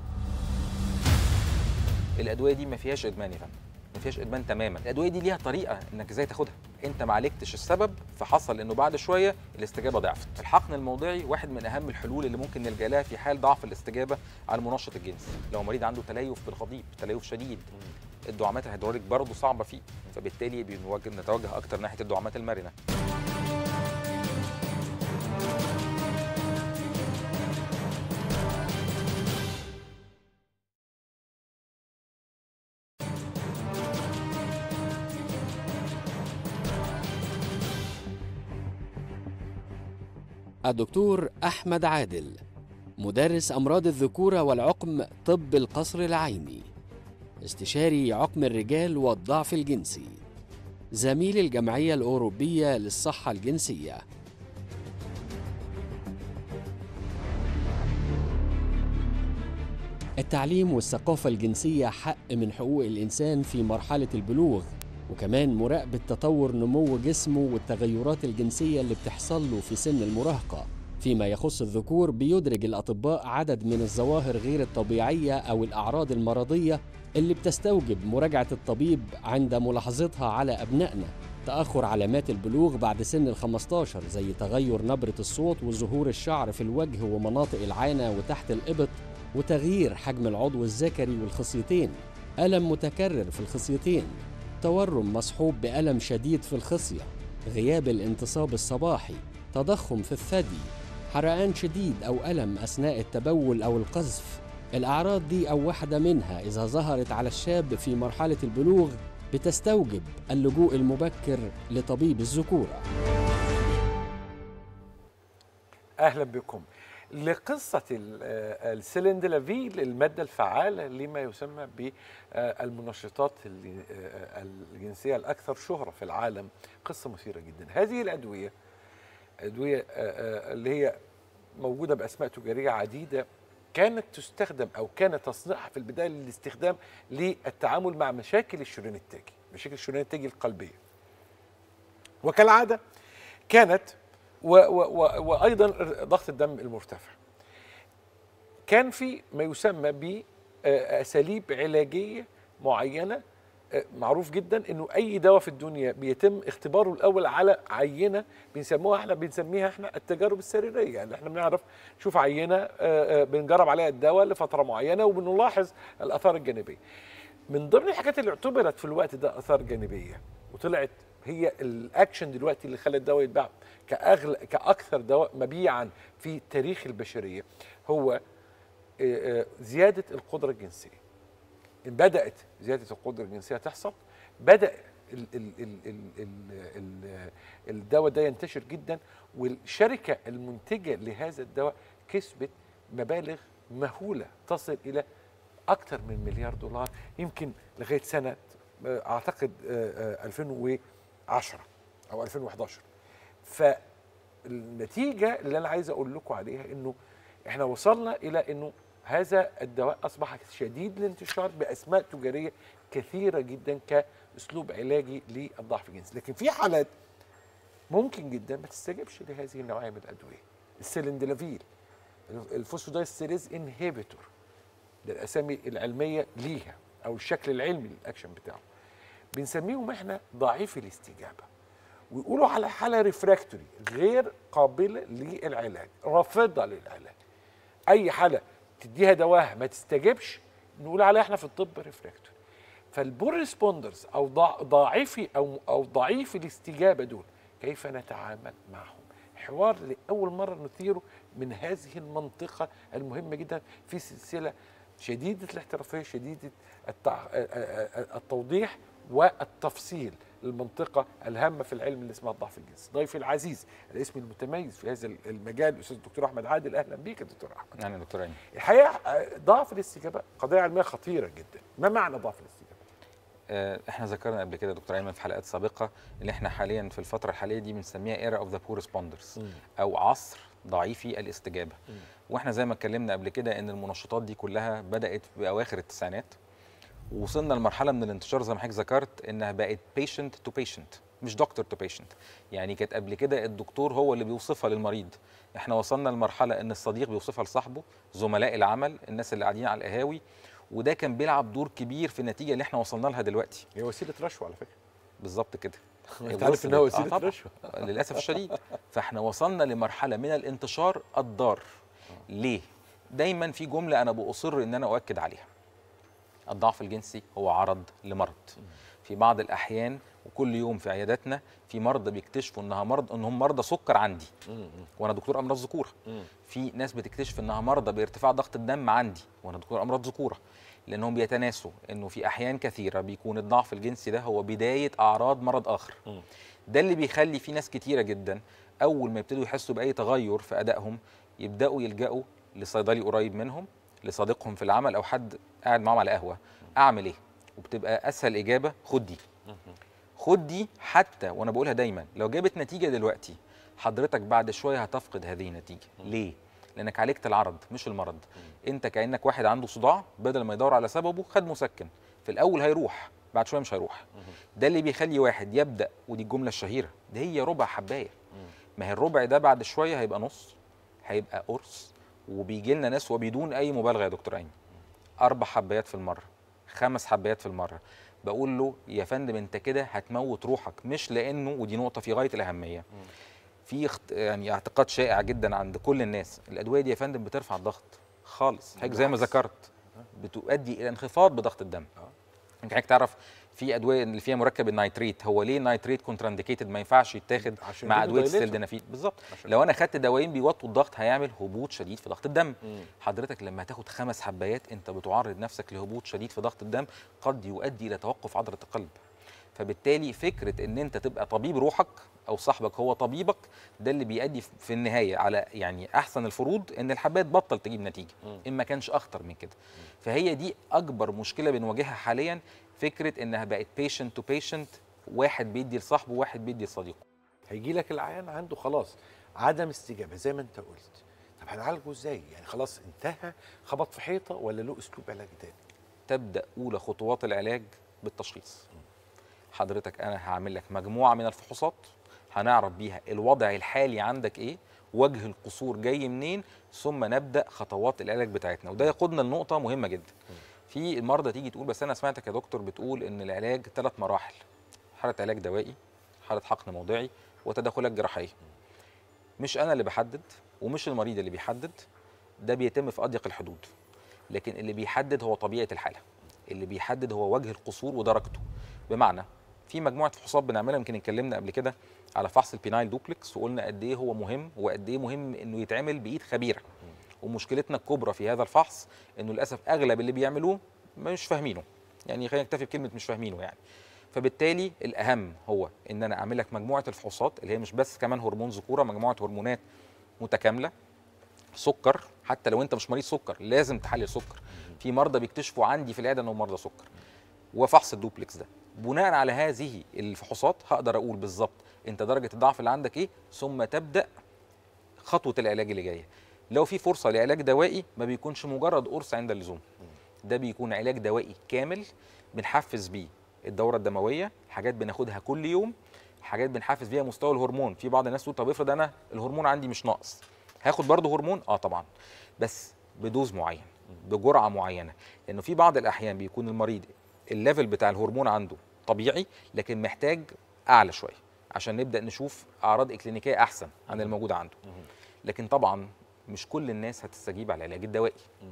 الادويه دي ما فيهاش ادمان يا فندم ما فيهاش ادمان تماما الادويه دي ليها طريقه انك ازاي تاخدها انت ما عالجتش السبب فحصل انه بعد شويه الاستجابه ضعفت الحقن الموضعي واحد من اهم الحلول اللي ممكن نلجا لها في حال ضعف الاستجابه على المنشط الجنسي لو مريض عنده تليف بالغضيب تليف شديد الدعامات الهيدروليك برضه صعبه فيه فبالتالي بنوجه نتوجه اكتر ناحيه الدعامات المرنه الدكتور أحمد عادل مدرس أمراض الذكورة والعقم طب القصر العيني استشاري عقم الرجال والضعف الجنسي زميل الجمعية الأوروبية للصحة الجنسية التعليم والثقافة الجنسية حق من حقوق الإنسان في مرحلة البلوغ وكمان مراقبة تطور نمو جسمه والتغيرات الجنسية اللي بتحصل له في سن المراهقة فيما يخص الذكور بيدرج الأطباء عدد من الظواهر غير الطبيعية أو الأعراض المرضية اللي بتستوجب مراجعة الطبيب عند ملاحظتها على أبنائنا تأخر علامات البلوغ بعد سن ال 15 زي تغير نبرة الصوت وظهور الشعر في الوجه ومناطق العانة وتحت الإبط وتغيير حجم العضو الذكري والخصيتين ألم متكرر في الخصيتين تورم مصحوب بألم شديد في الخصية غياب الانتصاب الصباحي تضخم في الثدي حرقان شديد أو ألم أثناء التبول أو القذف الأعراض دي أو واحدة منها إذا ظهرت على الشاب في مرحلة البلوغ بتستوجب اللجوء المبكر لطبيب الذكورة اهلا بكم لقصه ال- آه، السلندلافيل الماده الفعاله لما يسمى بالمنشطات ال- آه، الجنسيه الاكثر شهره في العالم قصه مثيره جدا هذه الادويه ادويه آه، آه، اللي هي موجوده باسماء تجاريه عديده كانت تستخدم او كان تصنيعها في البدايه للاستخدام للتعامل مع مشاكل الشريان التاجي مشاكل الشريان التاجي القلبيه وكالعاده كانت و و و وايضا ضغط الدم المرتفع كان في ما يسمى باساليب علاجيه معينه آه، معروف جدا انه اي دواء في الدنيا بيتم اختباره الاول على عينه بنسموها احنا بنسميها احنا التجارب السريريه يعني احنا بنعرف نشوف عينه آه، آه، بنجرب عليها الدواء لفتره معينه وبنلاحظ الاثار الجانبيه من ضمن الحاجات اللي اعتبرت في الوقت ده اثار جانبيه وطلعت هي الاكشن دلوقتي اللي خلى الدواء يتباع كاغلى كاكثر دواء مبيعا في تاريخ البشريه هو آه، آه، زياده القدره الجنسيه إن بدات زياده القدره الجنسيه تحصل بدا ال ال ال ال ال ال الدواء ده ينتشر جدا والشركه المنتجه لهذا الدواء كسبت مبالغ مهوله تصل الى اكثر من مليار دولار يمكن لغايه سنه آه، اعتقد آه، آه، 2010 او 2011 فالنتيجه اللي انا عايز اقول لكم عليها انه احنا وصلنا الى انه هذا الدواء اصبح شديد الانتشار باسماء تجاريه كثيره جدا كاسلوب علاجي للضعف الجنسي لكن في حالات ممكن جدا ما تستجبش لهذه النوعيه من الادويه السلندلافيل الفوسفودايستريز انهيبيتور ده الاسامي العلميه ليها او الشكل العلمي للاكشن بتاعه بنسميهم احنا ضعيف الاستجابه ويقولوا على حاله ريفراكتوري غير قابله للعلاج رافضه للعلاج اي حاله تديها دواها ما تستجبش نقول عليها احنا في الطب ريفراكتوري فالبور ريسبوندرز او ضع- ضعيفي او او ضعيف الاستجابه دول كيف نتعامل معهم حوار لاول مره نثيره من هذه المنطقه المهمه جدا في سلسله شديده الاحترافيه شديده التع... التوضيح والتفصيل للمنطقه الهامه في العلم اللي اسمها الضعف الجنسي ضيفي العزيز الاسم المتميز في هذا المجال الاستاذ الدكتور احمد عادل اهلا بيك يا دكتور احمد يعني دكتور عيني الحقيقه آه، ضعف الاستجابه قضيه علميه خطيره جدا ما معنى ضعف الاستجابه آه، احنا ذكرنا قبل كده دكتور ايمن في حلقات سابقه اللي احنا حاليا في الفتره الحاليه دي بنسميها ايرا اوف ذا بور ريسبوندرز او عصر ضعيفي الاستجابه واحنا زي ما اتكلمنا قبل كده ان المنشطات دي كلها بدات باواخر التسعينات وصلنا لمرحله من الانتشار زي ما حضرتك ذكرت انها بقت بيشنت تو بيشنت مش دكتور تو بيشنت يعني كانت قبل كده الدكتور هو اللي بيوصفها للمريض احنا وصلنا لمرحله ان الصديق بيوصفها لصاحبه زملاء العمل الناس اللي قاعدين على القهاوي وده كان بيلعب دور كبير في النتيجه اللي احنا وصلنا لها دلوقتي هي وسيله رشوه على فكره بالظبط كده انت عارف ان هو وصلت- آه وسيله طبعاً. رشوه للاسف الشديد فاحنا وصلنا لمرحله من الانتشار الضار ليه دايما في جمله انا باصر ان انا اؤكد عليها الضعف الجنسي هو عرض لمرض في بعض الاحيان وكل يوم في عياداتنا في مرضى بيكتشفوا انها مرض انهم مرضى سكر عندي وانا دكتور امراض ذكوره في ناس بتكتشف انها مرضى بارتفاع ضغط الدم عندي وانا دكتور امراض ذكوره لانهم بيتناسوا انه في احيان كثيره بيكون الضعف الجنسي ده هو بدايه اعراض مرض اخر ده اللي بيخلي في ناس كتيره جدا اول ما يبتدوا يحسوا باي تغير في ادائهم يبداوا يلجأوا لصيدلي قريب منهم لصديقهم في العمل او حد قاعد معاهم على قهوه اعمل ايه وبتبقى اسهل اجابه خد دي خد دي حتى وانا بقولها دايما لو جابت نتيجه دلوقتي حضرتك بعد شويه هتفقد هذه النتيجه ليه لانك عالجت العرض مش المرض انت كانك واحد عنده صداع بدل ما يدور على سببه خد مسكن في الاول هيروح بعد شويه مش هيروح ده اللي بيخلي واحد يبدا ودي الجمله الشهيره ده هي ربع حبايه ما هي الربع ده بعد شويه هيبقى نص هيبقى قرص وبيجي لنا ناس وبدون اي مبالغه يا دكتور عيني اربع حبايات في المره خمس حبايات في المره بقول له يا فندم انت كده هتموت روحك مش لانه ودي نقطه في غايه الاهميه في اخت... يعني اعتقاد شائع جدا عند كل الناس الادويه دي يا فندم بترفع الضغط خالص حضرتك زي ما بالعكس. ذكرت بتؤدي الى انخفاض بضغط الدم انت حضرتك تعرف في ادويه اللي فيها مركب النيتريت هو ليه نيتريت كونترانديكيتد ما ينفعش يتاخد عشان مع كده ادويه dilator. السلدنافيل بالظبط لو انا خدت دوايين بيوطوا الضغط هيعمل هبوط شديد في ضغط الدم حضرتك لما هتاخد خمس حبايات انت بتعرض نفسك لهبوط شديد في ضغط الدم قد يؤدي الى توقف عضله القلب فبالتالي فكره ان انت تبقى طبيب روحك او صاحبك هو طبيبك ده اللي بيؤدي في النهايه على يعني احسن الفروض ان الحبايه تبطل تجيب نتيجه ان ما كانش اخطر من كده فهي دي اكبر مشكله بنواجهها حاليا فكره انها بقت بيشنت تو بيشنت واحد بيدي لصاحبه وواحد بيدي لصديقه هيجي لك العيان عنده خلاص عدم استجابه زي ما انت قلت طب هنعالجه ازاي يعني خلاص انتهى خبط في حيطه ولا له اسلوب علاج تاني تبدا اولى خطوات العلاج بالتشخيص حضرتك انا هعمل لك مجموعه من الفحوصات هنعرف بيها الوضع الحالي عندك ايه وجه القصور جاي منين ثم نبدا خطوات العلاج بتاعتنا وده يقودنا لنقطه مهمه جدا في المرضى تيجي تقول بس انا سمعتك يا دكتور بتقول ان العلاج ثلاث مراحل حاله علاج دوائي حاله حقن موضعي وتدخلات جراحيه مش انا اللي بحدد ومش المريض اللي بيحدد ده بيتم في اضيق الحدود لكن اللي بيحدد هو طبيعه الحاله اللي بيحدد هو وجه القصور ودرجته بمعنى في مجموعه فحوصات بنعملها يمكن اتكلمنا قبل كده على فحص البينايل دوبلكس وقلنا قد ايه هو مهم وقد ايه مهم انه يتعمل بايد خبيره ومشكلتنا الكبرى في هذا الفحص انه للاسف اغلب اللي بيعملوه مش فاهمينه يعني خلينا نكتفي بكلمه مش فاهمينه يعني فبالتالي الاهم هو ان انا اعمل لك مجموعه الفحوصات اللي هي مش بس كمان هرمون ذكوره مجموعه هرمونات متكامله سكر حتى لو انت مش مريض سكر لازم تحلل سكر في مرضى بيكتشفوا عندي في العياده انهم مرضى سكر وفحص الدوبلكس ده بناء على هذه الفحوصات هقدر اقول بالظبط انت درجه الضعف اللي عندك ايه ثم تبدا خطوه العلاج اللي جايه لو في فرصه لعلاج دوائي ما بيكونش مجرد قرص عند اللزوم ده بيكون علاج دوائي كامل بنحفز بيه الدوره الدمويه حاجات بناخدها كل يوم حاجات بنحفز بيها مستوى الهرمون في بعض الناس تقول طب افرض انا الهرمون عندي مش ناقص هاخد برضه هرمون اه طبعا بس بدوز معين بجرعه معينه لانه في بعض الاحيان بيكون المريض الليفل بتاع الهرمون عنده طبيعي لكن محتاج اعلى شويه عشان نبدا نشوف اعراض اكلينيكيه احسن عن الموجوده عنده لكن طبعا مش كل الناس هتستجيب على العلاج الدوائي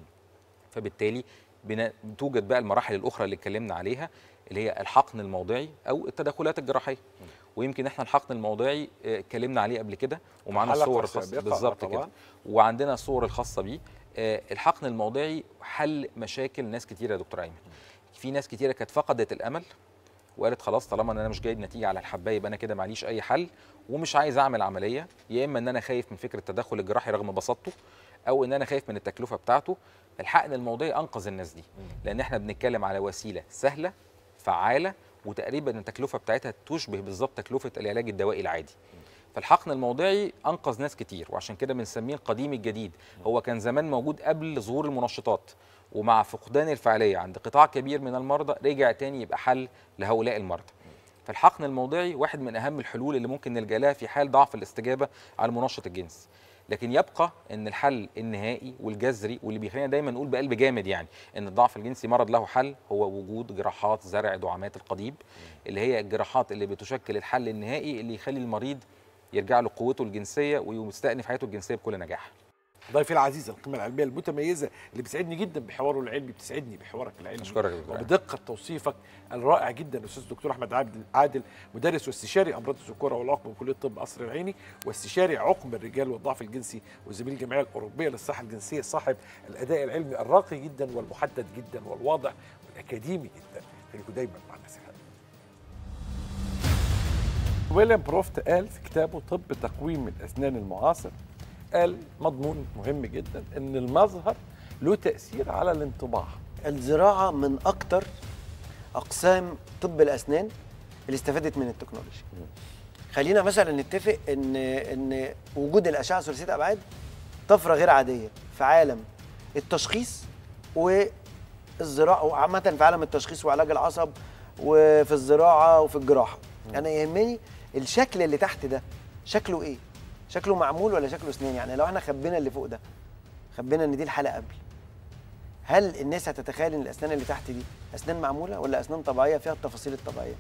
فبالتالي بنا- بتوجد بقى المراحل الاخرى اللي اتكلمنا عليها اللي هي الحقن الموضعي او التدخلات الجراحيه ويمكن احنا الحقن الموضعي آه، اتكلمنا عليه قبل كده ومعانا حلقة الصور الخاصه سابقة، بالظبط طبعاً. كده وعندنا الصور الخاصه بيه آه، الحقن الموضعي حل مشاكل ناس كتيره يا دكتور ايمن في ناس كتيره كانت فقدت الامل وقالت خلاص طالما ان انا مش جايب نتيجه على الحبايه يبقى انا كده معليش اي حل ومش عايز اعمل عمليه يا اما ان انا خايف من فكره التدخل الجراحي رغم بساطته او ان انا خايف من التكلفه بتاعته الحقن الموضعي انقذ الناس دي لان احنا بنتكلم على وسيله سهله فعاله وتقريبا التكلفه بتاعتها تشبه بالظبط تكلفه العلاج الدوائي العادي فالحقن الموضعي انقذ ناس كتير وعشان كده بنسميه القديم الجديد هو كان زمان موجود قبل ظهور المنشطات ومع فقدان الفعاليه عند قطاع كبير من المرضى رجع تاني يبقى حل لهؤلاء المرضى فالحقن الموضعي واحد من اهم الحلول اللي ممكن نلجا لها في حال ضعف الاستجابه على المنشط الجنسي لكن يبقى ان الحل النهائي والجذري واللي بيخلينا دايما نقول بقلب جامد يعني ان الضعف الجنسي مرض له حل هو وجود جراحات زرع دعامات القضيب اللي هي الجراحات اللي بتشكل الحل النهائي اللي يخلي المريض يرجع له قوته الجنسيه ويستأنف حياته الجنسيه بكل نجاح ضيفي العزيز القيمه العلميه المتميزه اللي بتسعدني جدا بحواره العلمي بتسعدني بحوارك العلمي أشكرك يا دكتور. وبدقه توصيفك الرائع جدا الاستاذ الدكتور احمد عادل عادل مدرس واستشاري امراض الذكوره والعقم بكليه الطب قصر العيني واستشاري عقم الرجال والضعف الجنسي وزميل الجمعيه الاوروبيه للصحه الجنسيه صاحب الاداء العلمي الراقي جدا والمحدد جدا والواضح والاكاديمي جدا خليكم دايما مع الناس الحلوه ويليام بروفت قال في كتابه طب تقويم الاسنان المعاصر قال مضمون مهم جدا ان المظهر له تاثير على الانطباع الزراعه من اكتر اقسام طب الاسنان اللي استفادت من التكنولوجيا خلينا مثلا نتفق ان ان وجود الاشعه ثلاثيه الابعاد طفره غير عاديه في عالم التشخيص والزراعه وعامه في عالم التشخيص وعلاج العصب وفي الزراعه وفي الجراحه انا يهمني الشكل اللي تحت ده شكله ايه شكله معمول ولا شكله اسنان يعني لو احنا خبينا اللي فوق ده خبينا ان دي الحلقه قبل هل الناس هتتخيل ان الاسنان اللي تحت دي اسنان معموله ولا اسنان طبيعيه فيها التفاصيل الطبيعيه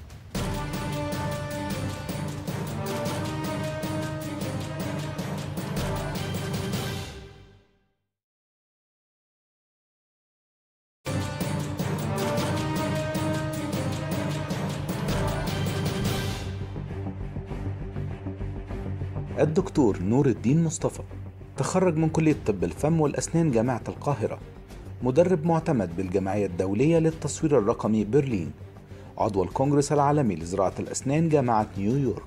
الدكتور نور الدين مصطفى تخرج من كلية طب الفم والأسنان جامعة القاهرة مدرب معتمد بالجمعية الدولية للتصوير الرقمي برلين عضو الكونغرس العالمي لزراعة الأسنان جامعة نيويورك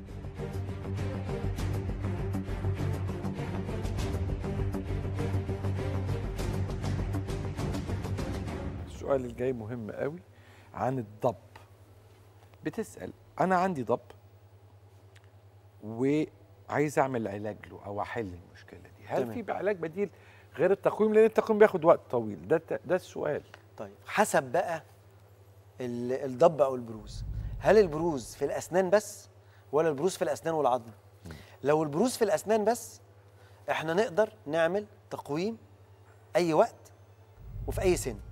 السؤال الجاي مهم قوي عن الضب بتسال انا عندي ضب وعايز اعمل علاج له او احل المشكله دي هل تمام. في علاج بديل غير التقويم لان التقويم بياخد وقت طويل ده ده السؤال طيب حسب بقى ال- الضب او البروز هل البروز في الاسنان بس ولا البروز في الاسنان والعظم لو البروز في الاسنان بس احنا نقدر نعمل تقويم اي وقت وفي اي سن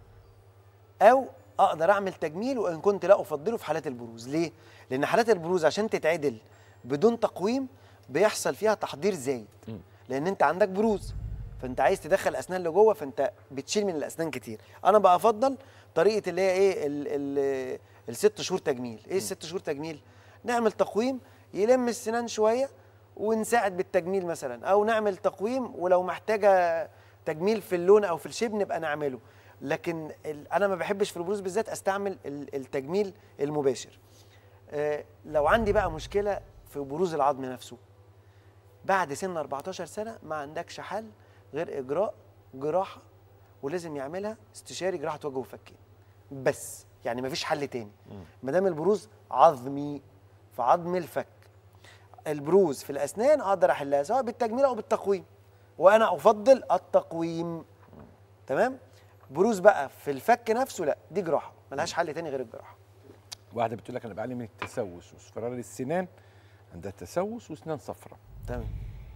او اقدر اعمل تجميل وان كنت لا افضله في حالات البروز ليه لان حالات البروز عشان تتعدل بدون تقويم بيحصل فيها تحضير زايد لان انت عندك بروز فانت عايز تدخل اسنان لجوه فانت بتشيل من الاسنان كتير انا بقى افضل طريقه اللي هي ايه ال ال الست شهور تجميل ايه الست شهور تجميل نعمل تقويم يلم السنان شويه ونساعد بالتجميل مثلا او نعمل تقويم ولو محتاجه تجميل في اللون او في الشيب نبقى نعمله لكن ال- انا ما بحبش في البروز بالذات استعمل ال- التجميل المباشر آه، لو عندي بقى مشكله في بروز العظم نفسه بعد سن 14 سنه ما عندكش حل غير اجراء جراحه ولازم يعملها استشاري جراحه وجه وفكين بس يعني مفيش حل تاني ما دام البروز عظمي في عظم الفك البروز في الاسنان اقدر احلها سواء بالتجميل او بالتقويم وانا افضل التقويم تمام بروز بقى في الفك نفسه لا دي جراحه ملهاش حل تاني غير الجراحه واحده بتقول لك انا بعاني من التسوس واصفرار السنان عندها تسوس واسنان صفراء تمام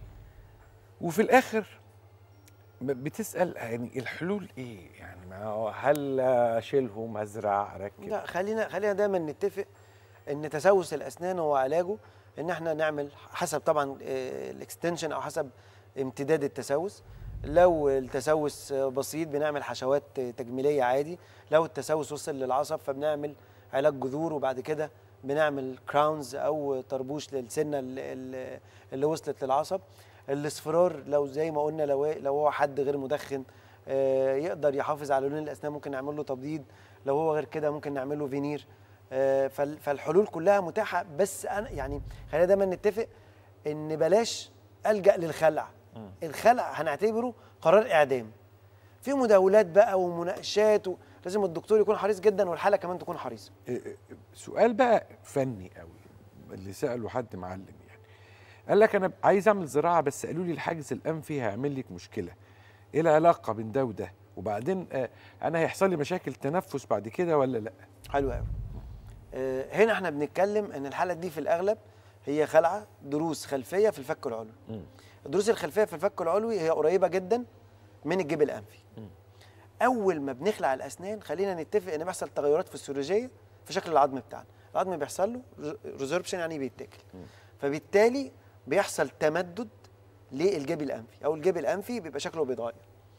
وفي الاخر ب- بتسال يعني الحلول ايه يعني ما هو هل اشيلهم ازرع اركب لا خلينا خلينا دايما نتفق ان تسوس الاسنان هو علاجه ان احنا نعمل حسب طبعا الاكستنشن او حسب امتداد التسوس لو التسوس آه، بسيط بنعمل حشوات آه، تجميليه عادي لو التسوس وصل للعصب فبنعمل علاج جذور وبعد كده بنعمل كراونز او طربوش للسنه اللي, اللي- اللي وصلت للعصب الاصفرار لو زي ما قلنا لو لو هو حد غير مدخن آه، يقدر يحافظ على لون الاسنان ممكن نعمل له تبييض لو هو غير كده ممكن نعمل له فينير آه، فال- فالحلول كلها متاحه بس انا يعني خلينا دايما نتفق ان بلاش الجا للخلع الخلع هنعتبره قرار اعدام في مداولات بقى ومناقشات و... لازم الدكتور يكون حريص جدا والحاله كمان تكون حريصه إيه، سؤال بقى فني قوي اللي ساله حد معلم يعني قال لك انا عايز اعمل زراعه بس قالوا لي الحاجز الانفي هيعمل لك مشكله ايه العلاقه بين ده وده وبعدين آه انا هيحصل لي مشاكل تنفس بعد كده ولا لا حلو قوي آه، هنا احنا بنتكلم ان الحاله دي في الاغلب هي خلعه دروس خلفيه في الفك العلوي الدروس الخلفيه في الفك العلوي هي قريبه جدا من الجيب الانفي اول ما بنخلع الاسنان خلينا نتفق ان بيحصل تغيرات فسيولوجيه في شكل العظم بتاعنا العظم بيحصل له ريزوربشن يعني بيتاكل فبالتالي بيحصل تمدد للجيب الانفي او الجيب الانفي بيبقى شكله بيتغير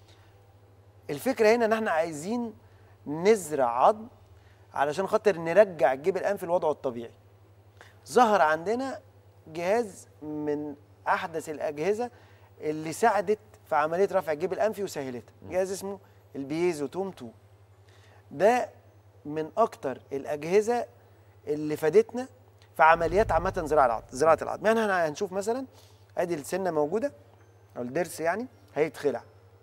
الفكره هنا ان احنا عايزين نزرع عظم علشان خاطر نرجع الجيب الانفي لوضعه الطبيعي ظهر عندنا جهاز من احدث الاجهزه اللي ساعدت في عمليه رفع الجيب الانفي وسهلتها جهاز اسمه البيزو توم 2 ده من اكتر الاجهزه اللي فادتنا في عمليات عامه زراعه العظم زراعه العظم يعني احنا هنشوف مثلا ادي السنه موجوده او الضرس يعني هيتخلع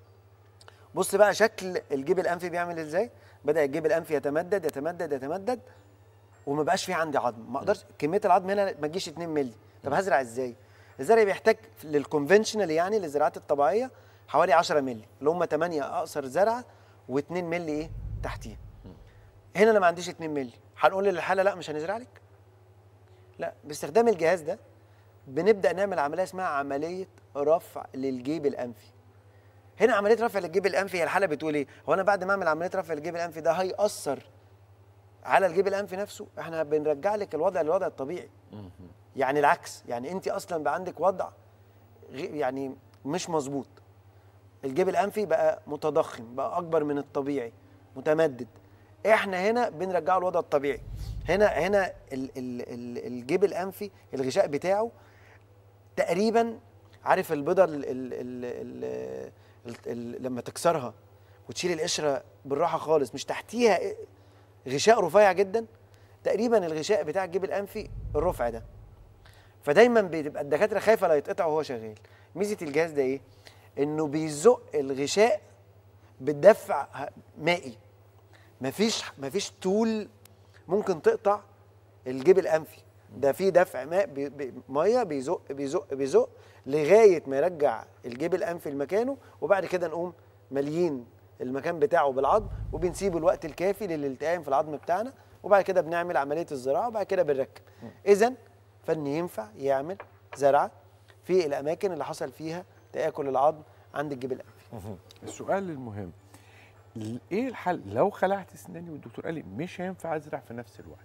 بص بقى شكل الجيب الانفي بيعمل ازاي بدا الجيب الانفي يتمدد يتمدد يتمدد وما بقاش في عندي عظم ما اقدرش كميه العظم هنا ما تجيش 2 مللي طب هزرع ازاي الزرع بيحتاج للكونفنشنال يعني للزراعات الطبيعيه حوالي 10 مللي اللي هم 8 اقصر زرعه و2 مللي ايه تحتيها هنا انا ما عنديش 2 مللي هنقول للحاله لا مش هنزرع لك لا باستخدام الجهاز ده بنبدا نعمل عمليه اسمها عمليه رفع للجيب الانفي هنا عمليه رفع للجيب الانفي هي الحاله بتقول ايه هو انا بعد ما اعمل عمليه رفع للجيب الانفي ده هيأثر على الجيب الانفي نفسه احنا بنرجع لك الوضع للوضع الطبيعي يعني العكس يعني انت اصلا بقى عندك وضع غي- يعني مش مظبوط الجيب الانفي بقى متضخم بقى اكبر من الطبيعي متمدد احنا هنا بنرجعه للوضع الطبيعي هنا هنا ال ال ال الجيب الانفي الغشاء بتاعه تقريبا عارف البيضه ال ال ال ال ال ال لما تكسرها وتشيل القشره بالراحه خالص مش تحتيها غشاء رفيع جدا تقريبا الغشاء بتاع الجيب الانفي الرفع ده فدايما بتبقى الدكاتره خايفه لا يتقطع وهو شغال ميزه الجهاز ده ايه انه بيزق الغشاء بالدفع مائي مفيش مفيش طول ممكن تقطع الجيب الانفي ده في دفع ماء بي بي ميه بيزق بيزق بيزق لغايه ما يرجع الجيب الانفي لمكانه وبعد كده نقوم ماليين المكان بتاعه بالعظم وبنسيبه الوقت الكافي للالتئام في العظم بتاعنا وبعد كده بنعمل عمليه الزراعه وبعد كده بنركب اذا فن ينفع يعمل زرعه في الاماكن اللي حصل فيها تاكل العظم عند الجيب الانفي السؤال المهم ال- ايه الحل لو خلعت اسناني والدكتور قال لي مش هينفع ازرع في نفس الوقت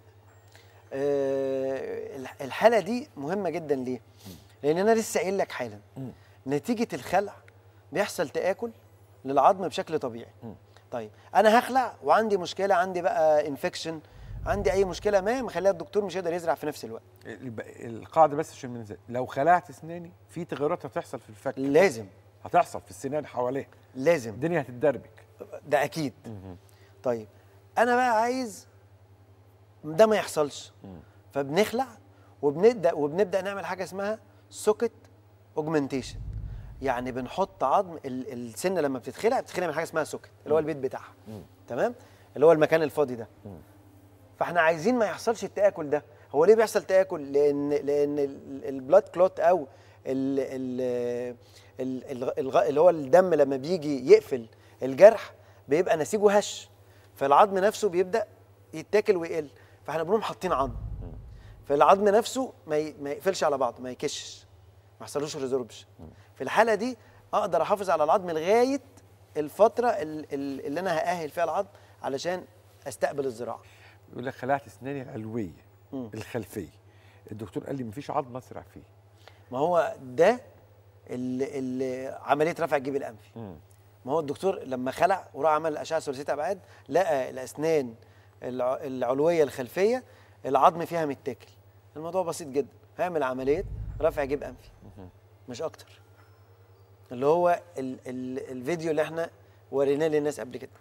آه، الح- الحاله دي مهمه جدا ليه لان انا لسه قايل لك حالا نتيجه الخلع بيحصل تاكل للعظم بشكل طبيعي طيب انا هخلع وعندي مشكله عندي بقى انفكشن عندي اي مشكله ما مخليها الدكتور مش هيقدر يزرع في نفس الوقت الب- القاعده بس عشان من لو خلعت اسناني في تغيرات هتحصل في الفك لازم هتحصل في السنان حواليها لازم الدنيا هتتدربك ده اكيد طيب انا بقى عايز ده ما يحصلش فبنخلع وبنبدا وبنبدا نعمل حاجه اسمها سوكت اوجمنتيشن يعني بنحط عظم ال- السنه لما بتتخلع بتتخلع من حاجه اسمها سوكت اللي هو البيت بتاعها تمام اللي هو المكان الفاضي ده فاحنا عايزين ما يحصلش التاكل ده هو ليه بيحصل تاكل لان لان ال- البلاد كلوت او ال ال ال ال الغ- اللي هو الدم لما بيجي يقفل الجرح بيبقى نسيجه هش فالعظم نفسه بيبدا يتاكل ويقل فاحنا بنقوم حاطين عظم فالعظم نفسه ما ي- ما يقفلش على بعضه ما يكشش ما يحصلوش ريزوربشن في الحاله دي اقدر احافظ على العظم لغايه الفتره ال- ال- اللي انا هاهل فيها العظم علشان استقبل الزراعه يقول لك خلعت اسناني العلويه الخلفيه الدكتور قال لي مفيش عظم ازرع فيه ما هو ده اللي اللي عمليه رفع الجيب الانفي ما هو الدكتور لما خلع وراح عمل اشعه ثلاثيه ابعاد لقى الاسنان الع- العلويه الخلفيه العظم فيها متاكل الموضوع بسيط جدا هيعمل عمليه رفع جيب انفي مش اكتر اللي هو ال ال الفيديو اللي احنا وريناه للناس قبل كده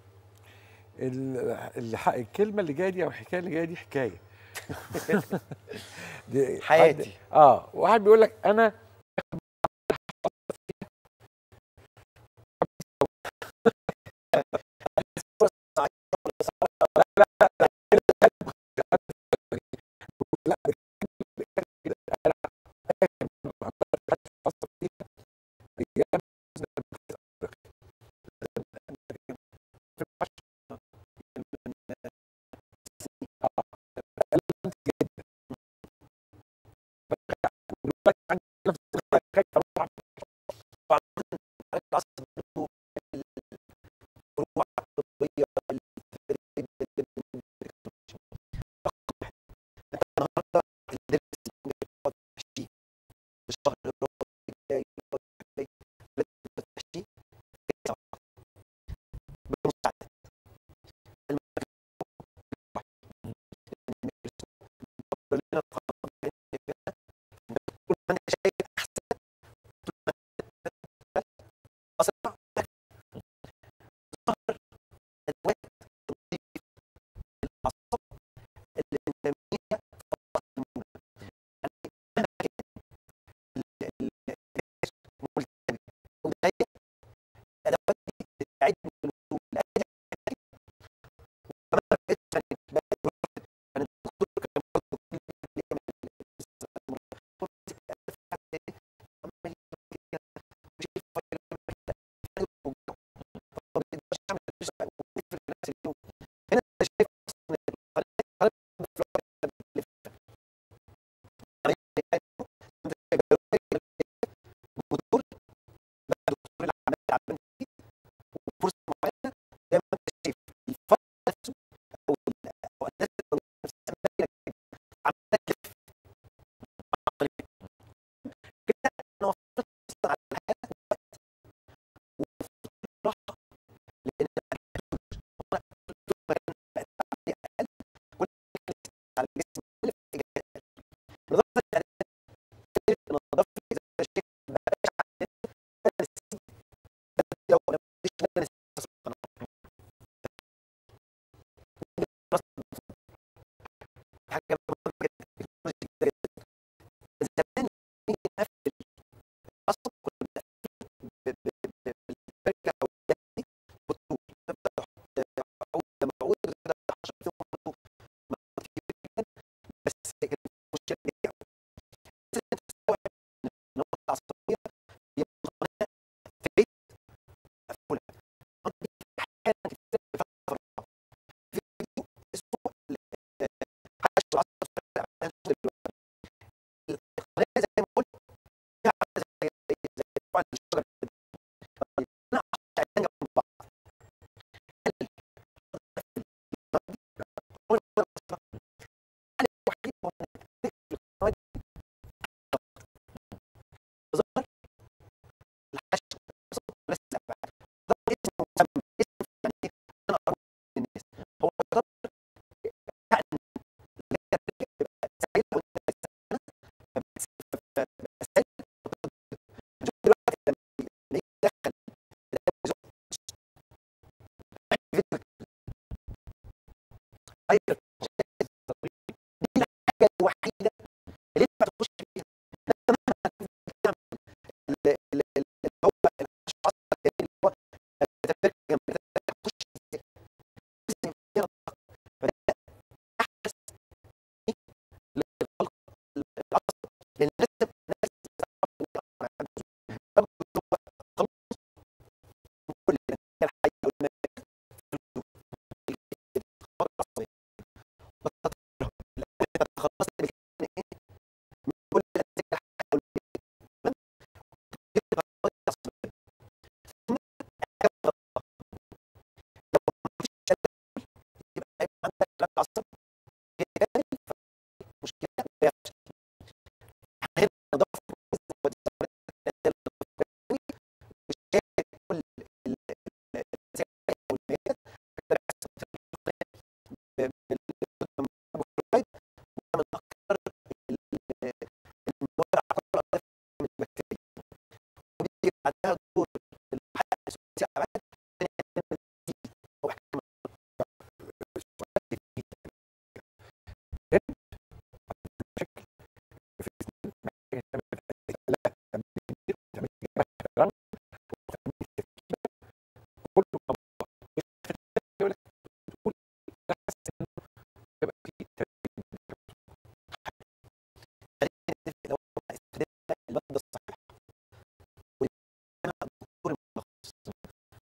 ال- الح- الكلمه اللي جايه دي او الحكايه اللي جايه دي حكايه دي حياتي. حد- اه واحد بيقول لك انا دلوقتي عندي نفس الوقت خايف اروح وبعدين العصب برضه الفروع الطبيه انت النهارده الدرس اللي بيقعد تحشيه الشهر الرابع الجاي يقعد تحشيه لازم تحشيه جلسه واحده بمساعدة المكان لنا القرار كل ما انت شايف احسن طول ما انت اسرع ظهر ادوات تنظيف الاعصاب اللي بنسميها فقط المولى يعني مهما كان ال- ال- الناس ملتزمه ومضايق الادوات دي بتساعدني في الوصول لاي حاجه وكمان ما بقتش يعني بقت واحد يعني الدكتور كان برضه كل يوم بيعمل عمال كده ويشيل فايل طب ما تقدرش اعمل الجزء ونقفل في نفس اليوم هنا انت شايف اصلا القناه القناه في الوقت اللي بتلف موتور بقى دكتور العمليه تعبان فيه وفرصه معينه زي ما انت شايف الفرق نفسه او او الناس اللي نفسها باينه عماله تلف كده انا وفرت اصلا على الحياه وقت ووفرت راحه لان انا طول ما كان بقت عندي اقل كل ما كان على الجسم كل اجابات نظافه الاعداد فكره نظافه زي ما شايف ما بقاش عندنا ولا نسيب لو انا مش ولا نسيب حاجه مهمه جدا تكنولوجيا جدا جدا زمان نيجي نقفل اصلا كنا بنقفل ب- ب- ب- بالبركه او اليد بالطول نبدا نحط عود معود كده 10 فيهم برضه مجهود كبير جدا بس كان مشكله كبيره قوي لازم تستوعب ان النقطه العصبيه هي قناه في بيت مقفوله القناة دي احيانا كتير بتفرق في فيديو اسمه حشو العصب في الاعلام دلوقتي القناه زي ما قلت فيها عامله زي زي زي فعل الشجر كده طيب انا عشان جنب بعض هل هو انا الوحيد هو انك تقفل القناه دي ظهر الحشو لسه ابعد ظهر اسمه مسمى اسم يعني ايه انا اقرب للناس هو يعتبر كأن سائل او سائل دلوقتي لما لما يدخل دي الحاجه الوحيده اللي ينفع تخش فيها ال- ال- ال- اللي هو الاشخاص اللي هو بتترجم تخش ازاي لازم يرى فده احدث للخلق العصر لان لازم لازم تعرف ان الأمر عنده برضه هو تخلص من كل الانتاج الحي والميت في الخبر العصبيه والتطهير لو انت تخلصت بالكامل ايه من كل الانتاج الحي والميت تمام تبتدي الخبر العصبيه ثم حاجه غلطه لو ما فيش تدخل يبقى هيبقى عندك علاج عصبي كامل مشكله بيحصل هنا نضاف كل الزكاة والميات ده بيحصل في الفلويد ومن اكثر المواد العقارة من البكتيريا وبيجي بعدها دور الحق الثلاثي ابعاد او احكام المادة الصحيحة والدكتور المتخصص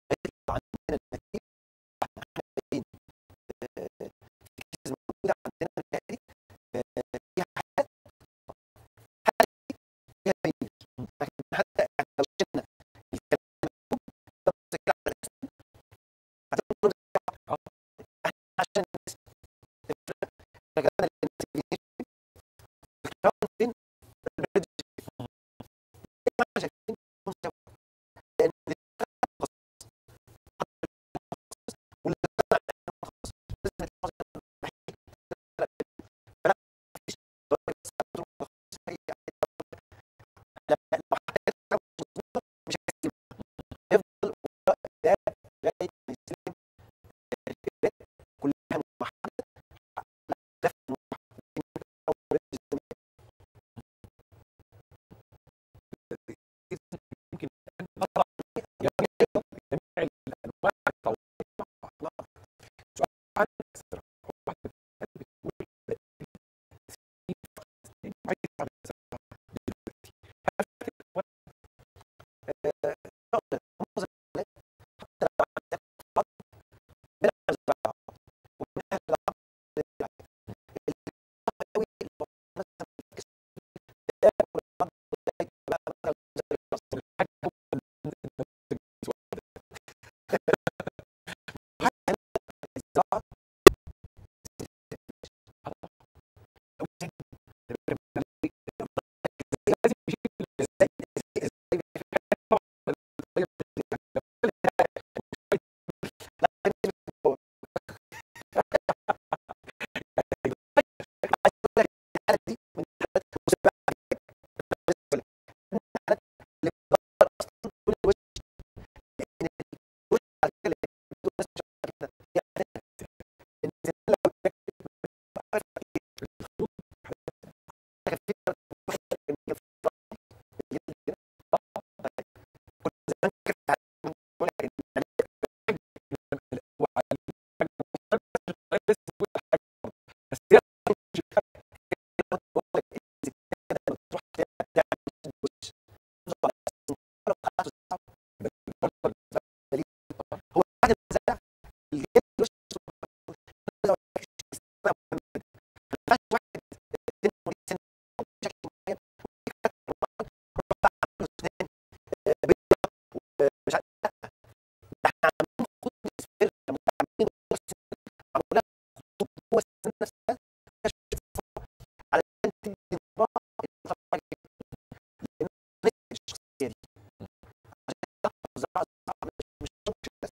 احنا كتبنا الانفستيجيشن الكراون فين الريد احنا شايفين لان التخصص واللي طلع التخصص لازم يتخصص فلا مفيش درجه صعبة تخصص اي لما لو حطيت مظبوطه مش هيسلم يفضل وراء ده لغايه ما يستلم الكتابات كلها محدده لا او يمكن طبعا جميع الانواع التوظيف سؤال عن الأسرة. واحد بتقول عايز أعمل أسرة دلوقتي. هل في الأول هو بعد المزارع الجيب واحد سنه سنه بشكل معين مش عارف لا ده احنا عاملين خطوط سفير عاملين معموله خطوط جوه السنه نفسها على عشان تدي انطباع انطباع لان الشخصيه دي عشان تحفظ زراعه صعب مش مش بس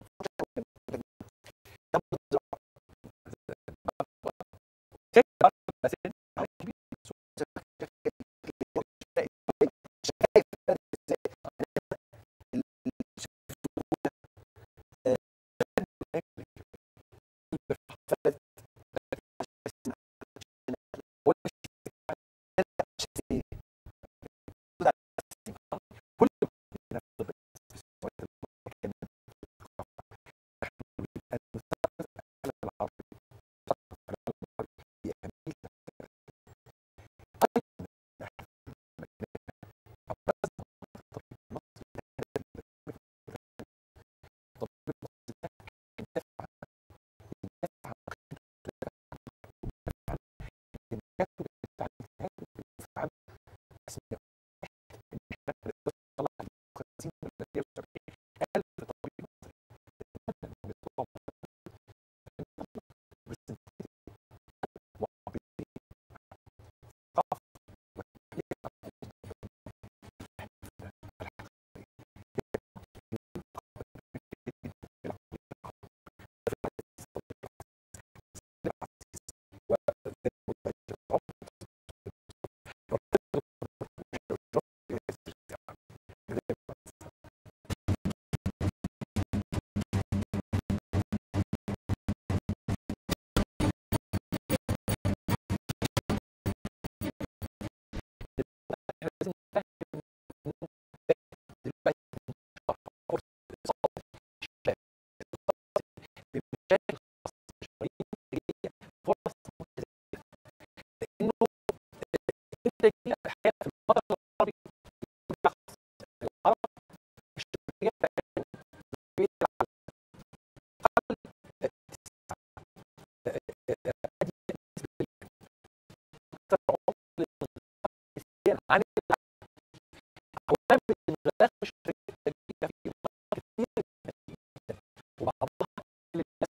عن عوامل الغلاف الشركية في كتير وبعضها